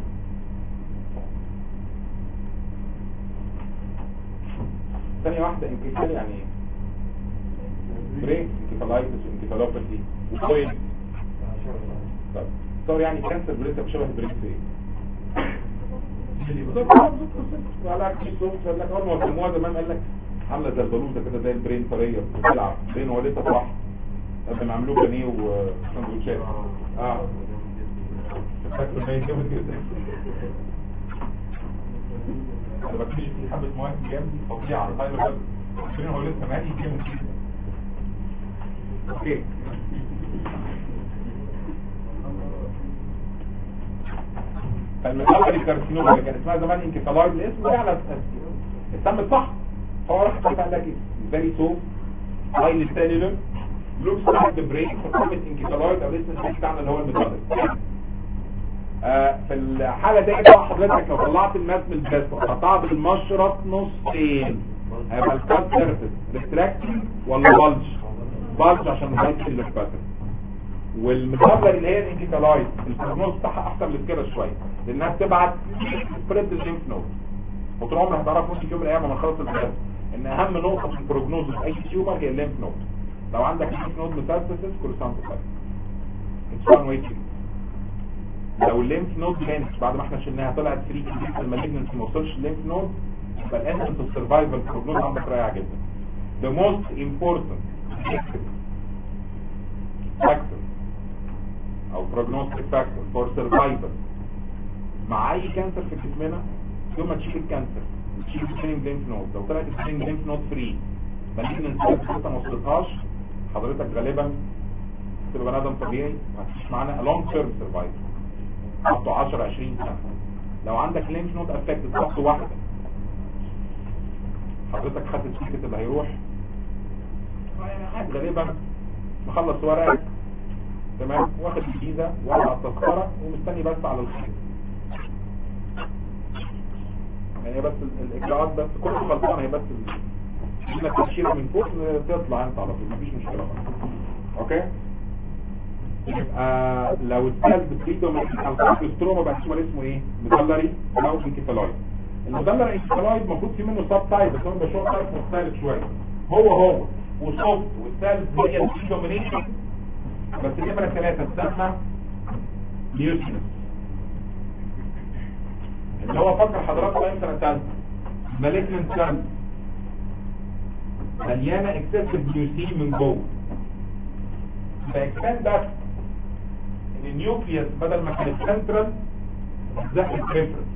ثانية واحدة انكفال يعني ايه بريك انكفالايتس وانكفالوباثي وكوين طيب صار يعني كانسر بريك بشبه بريك في ايه قال لك في صوت قال لك اول ما سموها زمان قال لك عامله زي البلوزه كده زي البرين طريه بتلعب برين والدتها صح قبل ما عملوه بانيه وسندوتشات اه فاكر ما يجيب كده انا بكتشف في حبة مواد جنبي فظيعة على الفايل ده عشان هو لسه مالي جيم اوكي فالمقابل الكارسينوما اللي كان اسمها زمان انكفالايد الاسم ده على السم الصح هو راح قال لك ايه فيري سو هايلي سيلولر لوكس لايك ذا برين فورمت انكفالايد او الاسم الثاني بتاعنا اللي هو الميتابل آه في الحالة دي بقى حضرتك لو طلعت الماس من الجسم وقطعها بالمشرط نصين هيبقى الكات سيرفيس ريتراكتنج ولا بلج بلج عشان ما يبقاش الاسباتر والمقابله اللي هي الانتيكالايت البروجنوز بتاعها احسن من كده شويه لانها بتبعت سبريد الليمف نود وطول عمرك هتعرف ممكن يوم من الايام لما نخلص الجهاز ان اهم نقطه في البروجنوز في اي تيومر هي الليمف نود لو عندك ليمف نود ميتاستاسيس كل سنه وانت طيب اتس وان واي لو الليمف نود كانت بعد ما احنا شلناها طلعت فري في المالجنسي ما وصلش الليمف نود يبقى الانسنس اوف سرفايفل بروجنوز عندك رايع جدا the most important factor او prognostic factor for survival مع اي كانسر في جسمنا يوم ما تشيل الكانسر تشيل السبرينج لينف نود لو طلعت السبرينج لينف نود فري مالجنس لسه ما وصلتهاش حضرتك غالبا تبقى بني ادم طبيعي هتعيش معانا لونج تيرم سرفايفل حطه 10 20 سنه لو عندك لينف نود افكتد خط واحده حضرتك خدت التيكت اللي هيروح غالبا مخلص ورقك تمام واخد الفيزا وقع التذكره ومستني بس على الخير يعني بس الاجراءات بس كله خلصانه هي بس انك تشيلها من فوق تطلع انت على طول مفيش مشكله خالص اوكي يبقى لو السيلز بتريدو من الكوليستروما بقى اسمه اسمه ايه مدلري او انكفالايد المدلر انكفالايد المفروض في منه سب تايب بس هو بشوف تايب مختلف شويه هو هو وصوت والسيلز هي الدومينيشن بس النمرة ثلاثة تسمى ليوسينس اللي هو فكر حضراتكم ايام سنة ثالثة مالجنت سيلز مليانة اكسسيف ليوسين من جوه فاكسان بس ان النيوكليوس بدل ما كانت سنترال زحت بريفرال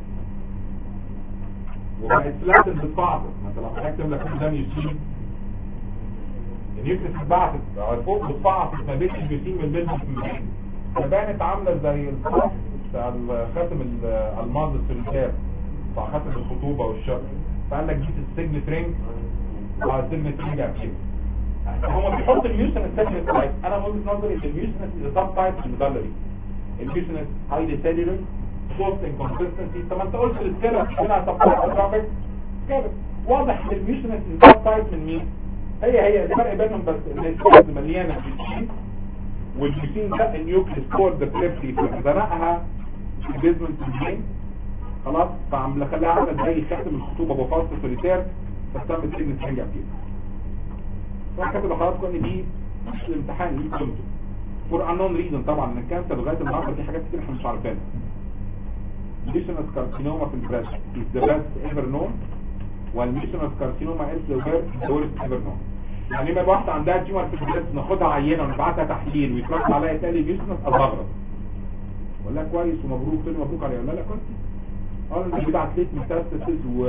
وبقت فلاتن بالبعض مثلا لو هنكتب لك قدام يوسين النيوكليس اتبعتت فوق بتبعتت ما بين الجسيم والبيزنس ممبرين فبانت عامله زي الخط بتاع خاتم الالماظ السوليتير بتاع خاتم الخطوبه والشر فقال لك جيت السيجنت رينج على السيجنت رينج اكيد هم بيحط الميوسن السيجنت تايب انا من وجهه نظري ان الميوسن از سب تايب المدلري الميوسن هايلي سيلولر سوفت انكونسستنسي طب ما انت قلت السكيلر هنا سب تايب سكيلر واضح ان الميوسن از سب تايب من مين؟ هي هي الفرق بينهم بس ان السيلز مليانه بالجين والجين ده النيوكليس كور ذا بريفري زرعها في البيزمنت الجين خلاص فعم خلاها عامله زي خاتم الخطوبه بفاصل سوليتير فاستعمل سيجنت رينج ابيض راح كاتب لحضراتكم ان دي مش الامتحان دي كنتوا فور انون ريزون طبعا ان الكانسر لغايه النهارده في حاجات كتير احنا مش عارفينها ميشنس كارسينوما في البريست is the best ever known والميشنس كارسينوما is the worst ever known يعني ما واحده عندها تيومر في البريست ناخدها عينه ونبعتها تحليل ويترد عليها تاني ميشنس اضغط ولا كويس ومبروك تاني مبروك عليها ولا لا كنت اه انت بيبعت ليك ميتاستاسيس و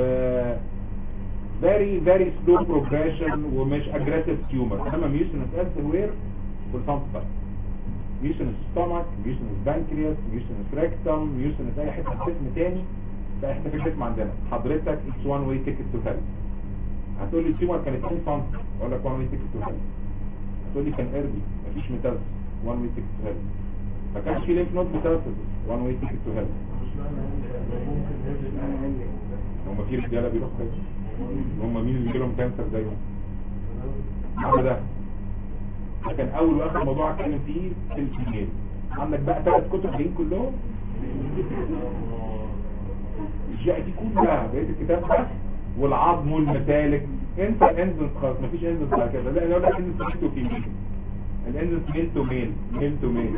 very very slow progression ومش aggressive tumor انما ميوسنس elsewhere والفانس بس ميوسنس stomach ميوسنس pancreas ميوسنس rectum ميوسنس اي حته في الجسم تاني في حته في الجسم عندنا حضرتك it's one way ticket to hell هتقول لي التيومر كانت 2 سم اقول لك one way ticket to hell هتقول لي كان ايرلي مفيش ميتاز one way ticket to hell ما كانش في لينف نود ميتاستاسيس one way ticket to hell هم في رجاله بيروحوا كده هم مين اللي بيجيلهم كانسر زيهم هذا ده ده كان اول واخر موضوع اتكلم فيه في الكيمياء عندك بقى ثلاث كتب جايين كلهم الجاء دي كلها بقيه الكتاب بس والعظم والمسالك انت انزل خلاص مفيش انزل بعد كده لا لو لا انزل ميل تو فيميل الانزل ميل تو ميل ميل تو ميل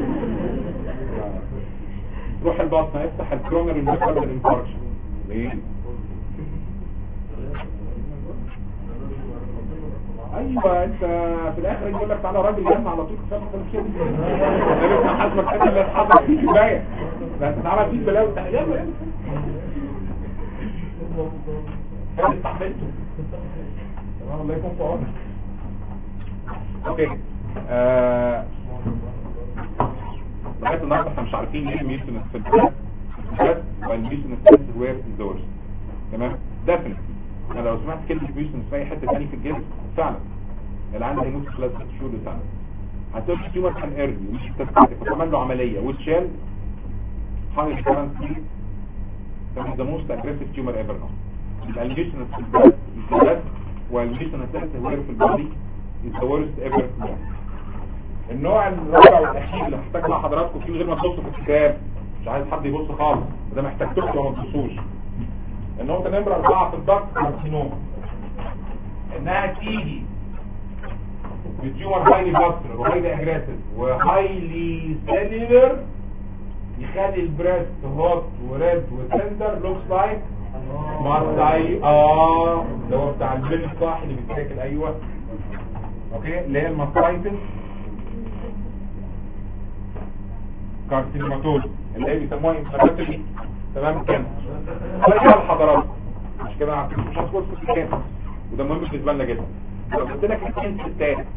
روح البطنه افتح الكرونر الميكروبال انفاركشن ليه ايوه انت في الاخر يقول لك تعالى راجل جنة على طول كتاب خلاص كده ده لسه حاسبك كده اللي اتحضر فيه كفايه ده انت تعالى فيك بلاوي يلا يلا هل استحملته تمام الله يكون في عونك اوكي آه، لغايه النهارده احنا مش عارفين ليه الميوسنس في البلد والميوسنس وير دورز تمام ديفنتلي انا لو سمعت كلمه ميوسنس في اي حته ثانيه في الجسم فعلا العيان هيموت خلال ست شهور لسنه هتقول التيومر كان ايرلي مش تستهدف فعمل له عمليه واتشال high recurrence rate that is the most aggressive tumor ever known الالجيشن في البلد البلد والالجيشن اساسا وير في البودي is the worst ever known النوع الرابع والاخير اللي هحتاج مع حضراتكم فيه من غير ما تبصوا في الكتاب مش عايز حد يبص خالص ده محتاج تقروا وما تبصوش النقطه نمره اربعه في الضغط كارسينوما انها تيجي بتيومر هايلي فاسكولار وهايلي اجريسيف وهايلي سيلولر يخلي البريست هوت وريد وتندر لوكس لايك مارتاي اه اللي هو بتاع البرين الصاحي اللي بيتاكل ايوه اوكي اللي هي الماستايتس كارسينوماتوز اللي هي بيسموها انفلاماتوري تمام كده خليها الحضارات مش كده عارفين مش هتقول في الكام وده مهم بالنسبه لنا جدا لو قلت لك اثنين ستات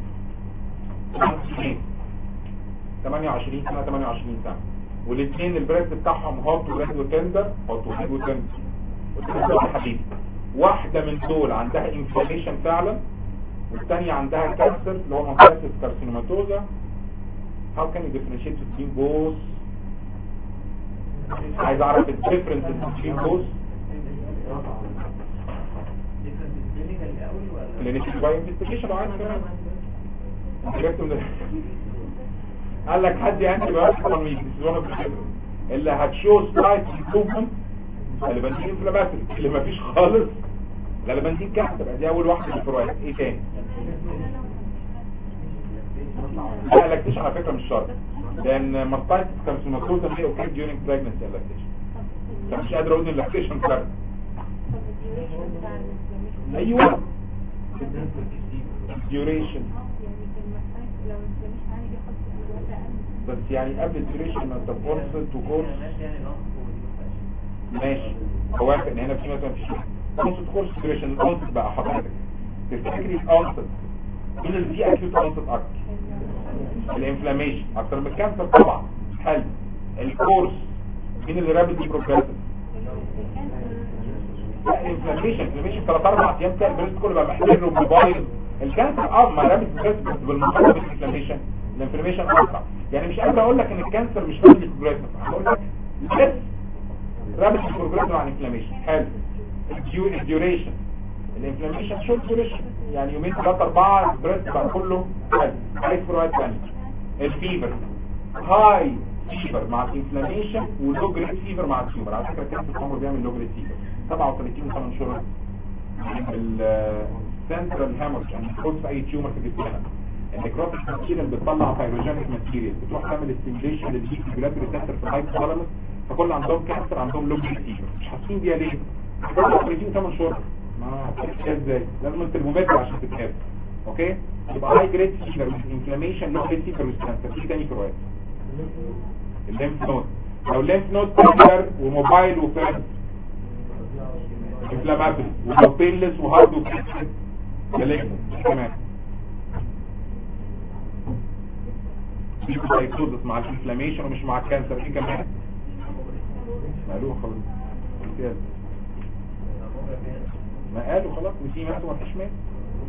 28 سنه 28 سنه والاثنين البريست بتاعهم هوت وريد وتندر هوت وريد وتندر قلت لك يا حبيبي واحده من دول عندها انفلاميشن فعلا والثانيه عندها كانسر اللي هو منطقه كارسينوماتوزا how can you differentiate between both عايز اعرف الديفرنس between both clinical by investigation وعايز كمان انت جبت من قال لك حد انتي بايوتيك وان ويك اللي هتشو سلايت امبروفمنت غالبانتين انفلاماتوري اللي مفيش خالص غالبانتين كانسر دي اول واحده في الفروقات ايه تاني لا لاكتيشن على فكره مش شرط لان ماستايتس كارسينوماتوزا هي اوكي ديورنج بريجنسي لاكتيشن انت مش قادر اقول ان اللاكتيشن فرق ايوه duration بس يعني قبل الديوريشن ما انت كورس تو كورس ماشي هوافق ان هنا في مثلا في كورس كورس ديوريشن الانست بقى حضرتك تفتكري الانست مين اللي فيه اكيوت انست اكتر الانفلاميشن اكتر من الكانسر طبعا حلو الكورس مين اللي رابط بروجريسيف الانفلاميشن الانفلاميشن 3 4 ايام كان البريست كله بقى محتاج له موبايل الكانسر اه ما رابط بروجريسيف بس بالمقارنه بالانفلاميشن الانفلاميشن اسرع يعني مش قادر اقول لك ان الكانسر مش رابط بروجريسيف هقول لك بس رابط بروجريسيف عن انفلاميشن حلو الديوريشن الانفلاميشن شورت ديوريشن يعني يومين ثلاثة أربعة البريست بقى كله حلو عايز فروقات ثانيه الفيبر هاي فيبر مع الانفلاميشن ولو جريد فيبر مع التيومر على فكره كانسر التيومر بيعمل لو جريد فيبر 37 و8 شهور السنترال هامر يعني بتخش في اي تيومر في جسمنا النكروتيك ماتيريال بتطلع فايروجينيك ماتيريال بتروح تعمل ستيميليشن للهيت ريجولاتوري سنتر في الهايبوثالاموس فكل عندهم كانسر عندهم لو جريد فيبر مش حاسين بيها ليه؟ 37 و8 شهور ما هتحسها ازاي؟ لازم الترمومتر عشان تتقاس اوكي؟ يبقى هاي جريد فيبر انفلاميشن لو جريد فيبر كانسر في تاني فروقات الليمف نود لو الليمف نود تقدر وموبايل وفرد انفلاماتوري ولو بينلس وهارد وكيسر مالجنت كمان سايكوزس مع الانفلاميشن ومش مع الكانسر ايه كمان مالوه خلاص امتياز ما قالوا خلاص وفي مات وما فيش مات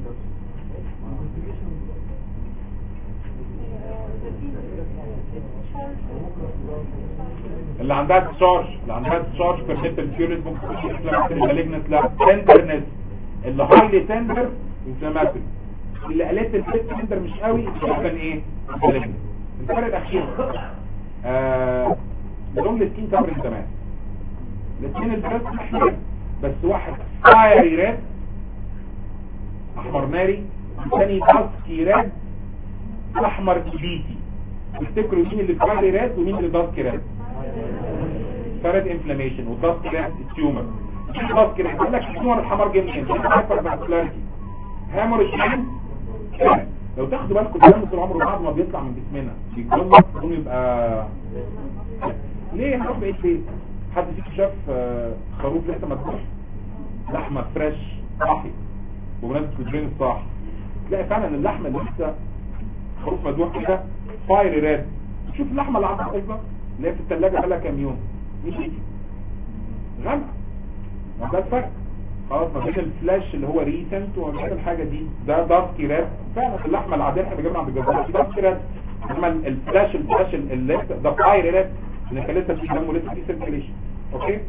اللي عندها تشارج اللي عندها تشارج بيرميت الكيوريت ممكن تكون انفلاماتوري مالجنت لا تندرنس اللي هايلي تندر انفلاماتوري اللي قالت الست تندر مش قوي كان ايه مالجنت الفرق الاخير آه لهم السكين كفرنج زمان الاثنين البريس احمر بس واحد فايري ريد احمر ناري الثاني داسكي ريد احمر كبيتي تفتكروا مين اللي فايري ريد ومين اللي داسكي ريد فرد انفلاميشن والداسكي ريد التيومر الداسكي ريد قال لك التيومر الحمر جه منين هايبر فاسكولاريتي هامر الجين لو تاخدوا بالكم الدم طول عمره بعد ما بيطلع من جسمنا بيتجلط يقوم يبقى ليه هنروح بعيد ليه حد فيكم شاف خروف لسه مذبوح لحمه فريش صاحي بمناسبه البرين الصاحي تلاقي فعلا اللحمه اللي لسه خروف مذبوح كده فاير ريد شوف اللحمه اللي عندها ايضا اللي هي في الثلاجه بقالها كام يوم مش غامقه ما ده الفرق خلاص ما بين الفلاش اللي هو ريسنت وما بين الحاجه دي ده دارك ريد فعلا اللحمه العاديه احنا جبنا عند الجزار دي دارك ريد انما الفلاش الفلاش اللي ده فاير ريد ان كان لسه في دم ولسه في سيركيليشن اوكي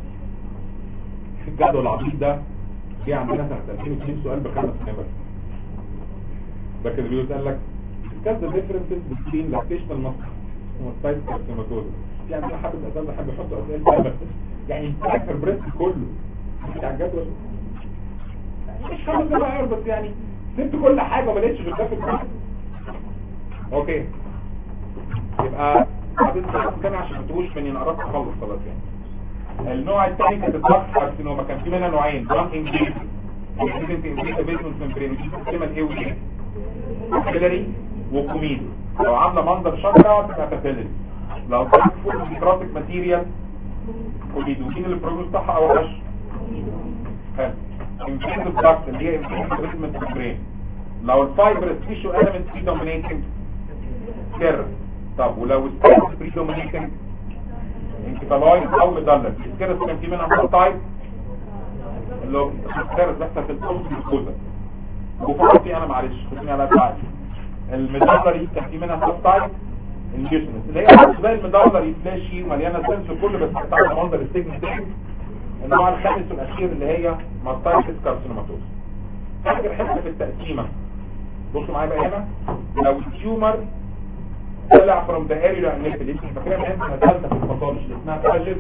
الجدول العبيط ده جه عندنا سنه 2002 سؤال بخمس نمر ده كده بيقول لك discuss the differences between lactational muscle وماستايتس كارسينوماتوزس يعني انا حابب اسئله حابب احط اسئله بس يعني فاكر بريست كله بتاع الجدول يعني مش خمس دقايق بس يعني سبت كل حاجه وما لقيتش غير ده في الجدول اوكي يبقى بعدين ساعات تاني عشان ما تقولوش مني انا قربت اخلص خلاص يعني النوع الثاني كانت الضغط كارسينوما كان في منها نوعين وان انجيز انجيز انجيز بيزمنت ممبرين ودي السيستم الايه والايه كابيلاري وكوميد لو عامله منظر شجره تبقى كابيلاري لو كانت فوق بيتراتيك ماتيريال كوميد ومين اللي البروجنوز بتاعها اوحش حلو انجيز الضغط اللي هي انجيز بيزمنت ممبرين لو الفايبر تيشو اليمنت في دومينيتنج كير طب ولو السيرس بريدومينيتنج انكفالايد او مدلل السيرس كان في منها نوع تايب اللي هو السيرس بيحصل في الكوز بالكوزة وفقط في انا معلش خدوني على بعض المدلري كان في منها سب تايب انديوسمنت اللي هي زي المدلري فلاشي ومليانه سنس كله بس بتاع منظر السجن تاني النوع الخامس والاخير اللي هي ماستايتس كارسينوماتوز اخر حته في التقسيمه بصوا معايا بقى هنا لو التيومر طلع from the area النفل انت فاكرها من انت ثالثه في الباثولوجي اللي اسمها فاجر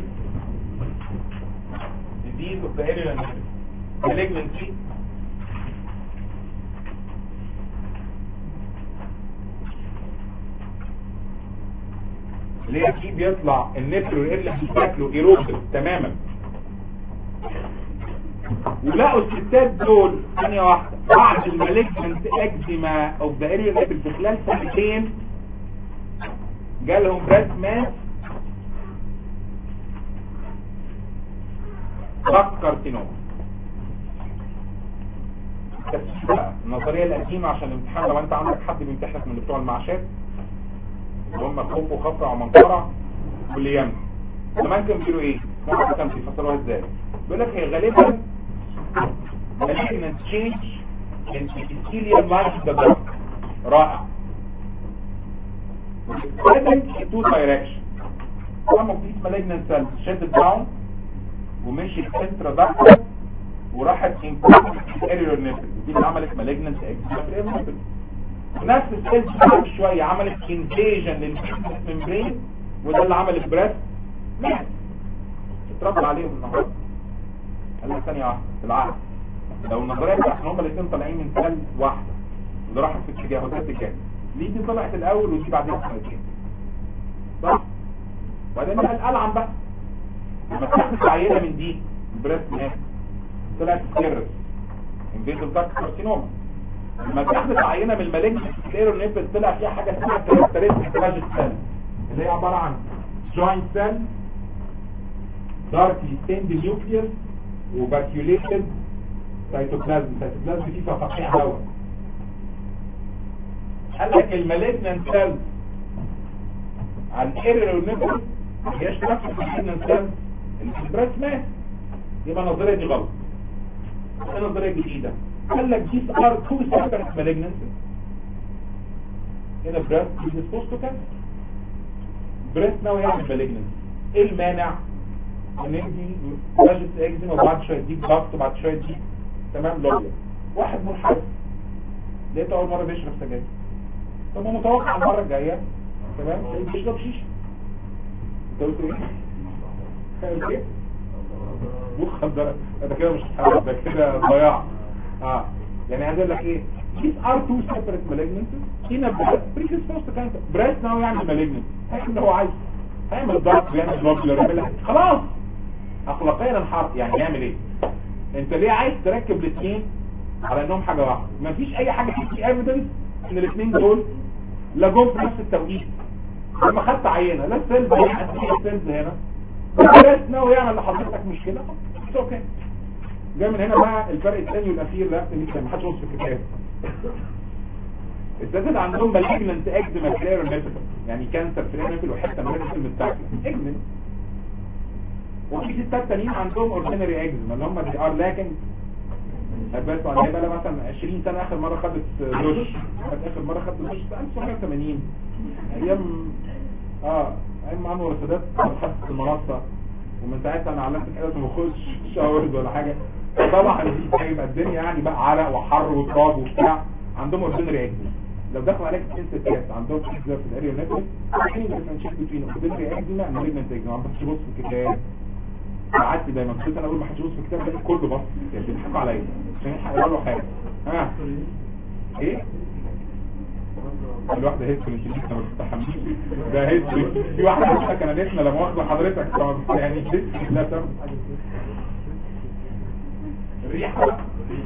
disease of the area النفل malignancy اللي هي فيه بيطلع النفل والإرل بيشكلوا ايروبل تماما ولقوا الستات دول ثانية واحدة بعد المالجمنت اكزيما اوف ذا اريا نفل في خلال سنتين جالهم بريست ماس ضغط كارسينوما بس بقى النظريه القديمه عشان الامتحان لو انت عندك حد بيمتحنك من بتوع المعاشات اللي هم خوف وخفرع ومنقرع والليام زمان كانوا بيقولوا ايه؟ ما كانوا بيفسروها ازاي؟ بيقول لك هي غالبا malignant change in epithelial life of the duct رائع spreading in two directions some of these malignant cells shut down ومشي intraductal وراحت in area nipple ودي اللي عملت malignant eczema nipple ونفس السيلز بعد شوية عملت invasion للفيتنس ممبرين وده اللي عمل البريست مات اتربى عليهم النهارده قال لك ثانية واحدة بالعقل لو النظرية بتاعت ان هما الاثنين طالعين من سيل واحدة وده راحت في اتجاه وده اتجاه ليه دي طلعت الاول ودي بعدين سنتين صح وبعدين بقى الالعن بقى لما تاخد عينه من دي البريست مات طلعت سكيرس انفيزل دارك كارسينوما لما تاخد عينه من المالجنت سكليرو نيبل طلع فيها حاجه اسمها كاركترستيك تراجيك سيل اللي هي عباره عن جوينت سيل داركلي ستيند نيوكليوس وفاكيوليتد سيتوبلازم سيتوبلازم فيه فقاقيع هواء قال لك المالجنت سيل عن ايرور نيبل ما هياش نفس المالجنت سيل اللي في البريست مات يبقى النظريه دي غلط النظريه جديده قال لك these are two separate malignancies هنا breast predisposed to cancer breast ناوي يعمل malignancy ايه المانع ان يدي راجل اكزيما وبعد شويه يديك ضغط وبعد شويه يديك تمام لوبيا واحد منحرف لقيته اول مره بيشرب سجاير طب هو متوقع المره الجايه تمام تلاقيه بيشرب شيشه انت قلت ايه؟ قلت ايه؟ مخدرات ده كده مش حرام ده كده ضياع اه يعني عايز اقول لك ايه these are two separate malignancies هنا breast predisposed to cancer breast ناوي يعمل malignancy هيعمل اللي هو عايزه هيعمل ضغط ويعمل لوبيولار يعمل خلاص اخلاقيا انحرف يعني يعمل ايه انت ليه عايز تركب الاثنين على انهم حاجه واحده مفيش اي حاجه في ايفيدنس ان الاثنين دول لا جم في نفس التوقيت لما خدت عينه لا السيلز هنا السيلز هنا بس ناوي يعمل لحضرتك مشكله اتس اوكي جاي من هنا بقى الفرق الثاني والاخير ده اللي ما حدش وصف في الكتاب الستات عندهم مالجنت اكزيما كلير نيفل يعني كانسر في النيفل وحته من النيفل متاكله اكزيما وفي ستات تانيين عندهم اوردينري اكزيما اللي هم دي ار لاكن بس على بقى مثلا 20 سنه اخر مره خدت دوش كانت اخر مره خدت دوش في 1980 ايام اه ايام ما انور السادات بتحس في المنصه ومن ساعتها انا علمت كده ما باخدش شاورز ولا حاجه طبعا دي هيبقى الدنيا يعني بقى عرق وحر وتراب وبتاع عندهم اوردينري اكزيما لو دخلوا عليك اثنين ستات عندهم اكزيما في الاريا نيكوس عارفين ديفرنشيت بين اوردينري اكزيما مالجنت اكزيما ما حدش يبص في الكتاب قعدت دايما كنت انا اقول ما حدش يبص في الكتاب ده كله بص يعني بيضحكوا عليا عشان يحققوا له حاجه ها ايه الواحدة هيستري انت لسه ما تستحملش ده هيستري في واحدة لسه كندتنا لما واخدة حضرتك طبعا يعني لسه لا تاخد حاجة الريحة بقى.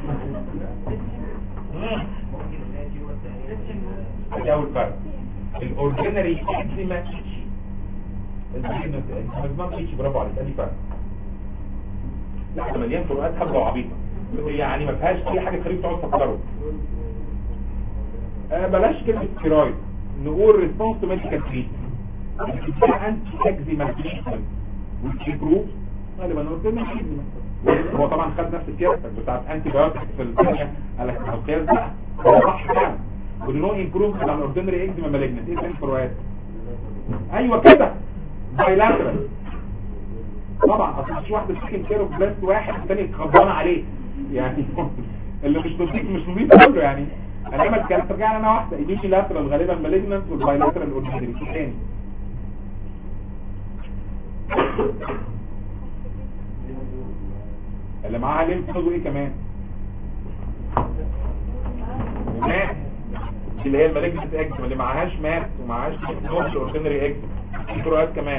ادي اول فرق الاوردينري اكزيما ايتشي المجموعة ايتشي برافو عليك ادي فرق لا ده مليان فروقات هبله وعبيطه يعني ما فيهاش اي حاجه تخليك تقعد تفكره آه بلاش كلمة ستيرويد نقول ريسبونس تو ميديكال تريتمنت انتي اكزيما تريتمنت والامبروف غالبا قلت لنا اكزيما هو طبعا خد نفس الكيرتك بتاعت انتي بايوتكس في الثانيه قال لك القياس ده هو صح فعلا ودي نو امبروف على الاوردينري اكزيما مالجنت ايه تاني فروقات ايوه كده بايلاترال طبعا اصل مش واحده سكن كير اوف بلاست واحد الثاني خضانه عليه يعني اللي مش نظيف مش نظيف كله يعني انما كانت ترجع لنا واحده ايديشي لاترال غالبا مالجنت والبايلاترال اورجينري تاني اللي معاها ليمف نود وايه كمان ومات اللي هي المالجنت اكزيما اللي معاهاش مات ومعاهاش ليمف نود الاورجينري اكزيما في فروقات كمان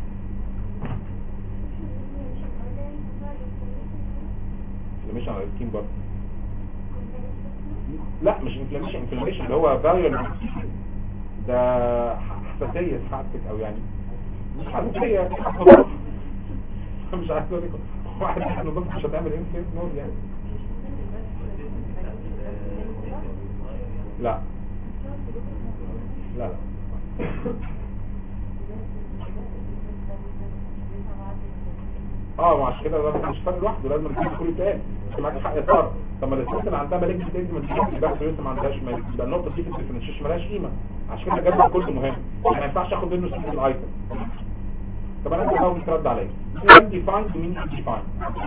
اللي مش على السكين برضه لا مش انفلاميشن انفلاميشن اللي هو فاليول ده حساسيه في حالتك او يعني مش حساسيه مش عارف اقول لكم واحد من النظام مش هتعمل ايه في نور يعني لا لا لا اه وعشان كده ده مش فرق لوحده لازم الكل كله يتقال انت معاك حق يا ساره طب ما الست اللي عندها مالك بتنزل من الجسم بس لسه ما عندهاش مالك يبقى النقطه دي في الديفرنشيشن مالهاش قيمه عشان كده الجدول كله مهم يعني ما ينفعش اخد منه سنجل ايتم طب انا كده مش رد عليا مين ديفايند ومين ديفايند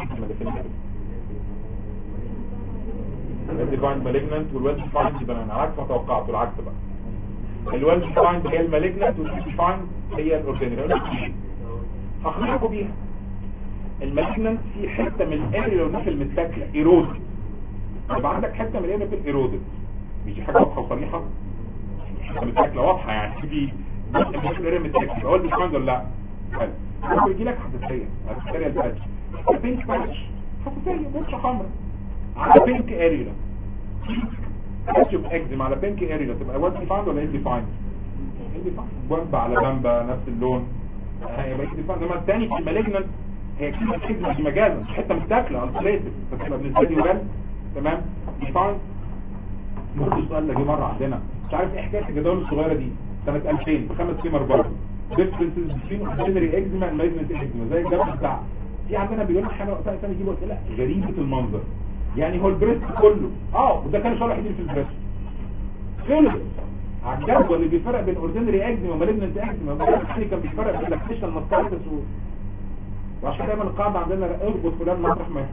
الديفايند مالجنت والويل ديفايند يبقى انا عكس ما توقعته العكس بقى الويل ديفايند هي المالجنت والديفايند هي الاوردينري هخليكم بيها المالجنت في حته من الاريا والنفل متاكله ايرود يبقى عندك حته من الاريا في ايرودد مش دي حاجه واضحه وصريحه حته متاكله واضحه يعني في جزء من الاريا متاكله هو الديفايند ولا لا حلو ممكن يجي لك حساسيه حساسيه الباتش بينك باتش حساسيه باتش حمراء على بينك اريا باتش اوف اكزيم على بينك اريا تبقى وات ديفايند ولا ايه ديفايند ايه ديفايند بامبا على بامبا نفس اللون هيبقى ايه ديفايند انما الثاني في المالجنت هي كلمه اكزيم دي مجازا مش حته متاكله التريتيف فتبقى بالنسبه لي ويل تمام ديفايند برضه السؤال ده جه مره عندنا مش عارف ايه حكايه الجداول الصغيره دي سنه 2000 في خمس كيمر برضه differences between ordinary eczema and malignant eczema زي الجبل بتاع في عندنا بيقول لك حاجه وقتها كان يجيبوا اسئله غريبه المنظر يعني هو البريست كله اه وده كان السؤال الوحيد في البريست خلص على الجدول اللي بيفرق بين اوردينري اكزيما ومالجنت اكزيما الثاني كان بيفرق بين لاكتيشن ماستايتس و وعشان دايما القاعده عندنا اربط فلان مطرح ما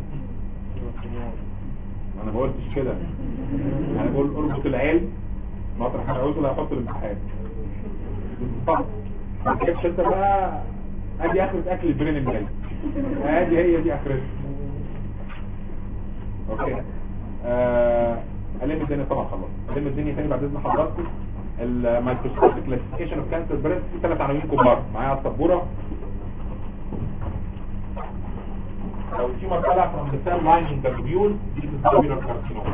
انا ما قلتش كده انا بقول اربط العلم مطرح ما عاوز لا احط الامتحان بالظبط ما تجيبش انت بقى ادي اخرة اكل البرين المالي ادي هي دي اخرتها اوكي آه الم الدنيا طبعا خلاص الم الدنيا تاني بعد اذن حضراتكم المايكروسكوبيك كلاسيفيكيشن اوف كانسر بريست في ثلاث عناوين كبار معايا على السبوره لو في مرحله from the cell lining the tubule دي tubular carcinoma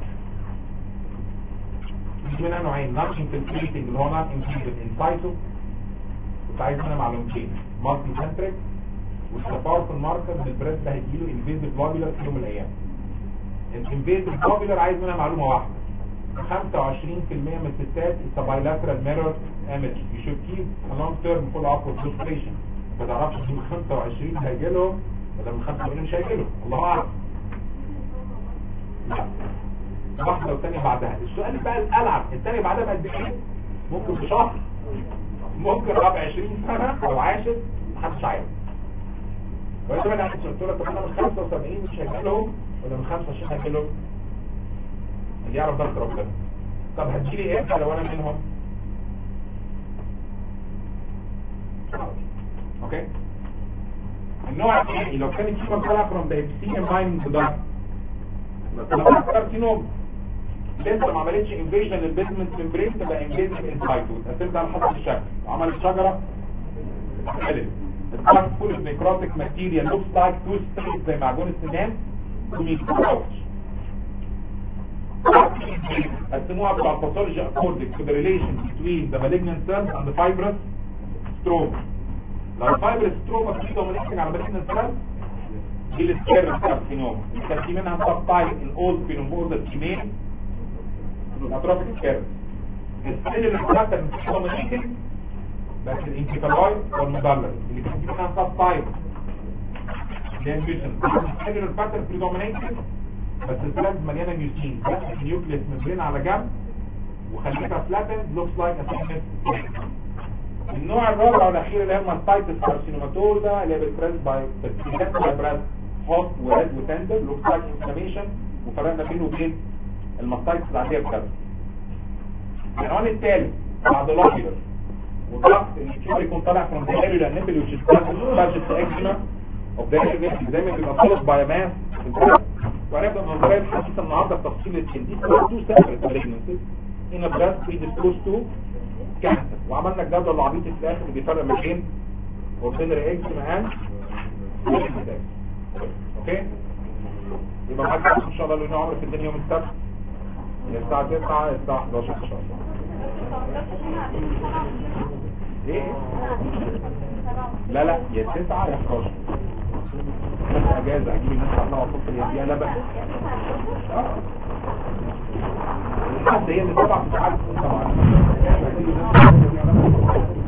في منها نوعين non infiltrating اللي هو non infiltrated in situ كنت عايز منها معلومتين مالتي سنتريك والتفاوت الماركر ان البريست ده هيجيله انفيزيف لوبيلر في يوم من الايام الانفيزيف لوبيلر عايز منها معلومه واحده 25% من الستات it's a bilateral mirror image you should keep a long term follow up with observation ما تعرفش من 25 هيجي لهم ولا من 85 مش هيجي لهم الله اعلم لا واحده والثانيه بعدها السؤال بقى الالعب الثانيه بعدها بقد ايه ممكن بشهر ممكن رابع 20 سنة لو عاشت محدش عارف وانت بقى قاعد قلت له طب انا من 75 مش هاكلهم ولا من 25 هاكلهم اللي يعرف بس ربنا طب هتجيلي ايه لو انا منهم اوكي النوع الثاني لو كانت في طالعه فروم ذا ابسين ماين ده لو كارسينوم لسه ما عملتش انفيجن للبيزمنت ممبرين تبقى انفيجن انسايد وتقسمت على حسب الشكل عملت شجره قلت الدارك فول اوف نيكروتيك ماتيريال لوكس لايك تو ستريت زي معجون السنان وميت باوتش قسموها بتاع pathology according to the relation between the malignant cells and the fibrous stroma لو الفايبرس ستروما في dominating على malignant cells دي السكيرن كارسينوما كان في منها سب تايب ان اولد بينومبوزا تيمين الاتروفيك سكيرن السيل اللي بتاعتها مش dominating بس الانكيفالويد والمدلل اللي كان في منها سب تايب اللي هي ميوسن السيلولر باترن بريدومينيتنج بس الفلاج مليانه ميوسين بس النيوكليس ممبرين على جنب وخليتها فلاتن لوكس لايك اسيمنت النوع الرابع والاخير اللي هي الماستايتس كارسينوماتوزا اللي هي بتبريس باي بتبريس باي هوت وريد وتندر لوكس لايك انفلاميشن وفرقنا بينه وبين الماستايتس العاديه بتاعتها العنوان الثالث بعد لوكيلر وضغط الكيمر يكون طالع from the area nipple which is subject to eczema of the area دايما بيبقى خلص باي ماس وعرفنا من النظريه الحديثه النهارده بتفصيل السن دي تو سيبريت مالجنسز هنا بريست بريديسبوز تو كانسر وعملنا الجدول العبيط في الاخر اللي بيفرق ما بين اوردينري اكزيما اند اوكي يبقى معاك ان شاء الله لنا عمر في الدنيا يوم السبت من الساعه 9 للساعه 11 ان شاء الله ايه لا لا يا 9 يا 11 بس اجازه اجيب الناس على وصلت هي فيها لبن الحد هي اللي تبع في ساعات طبعا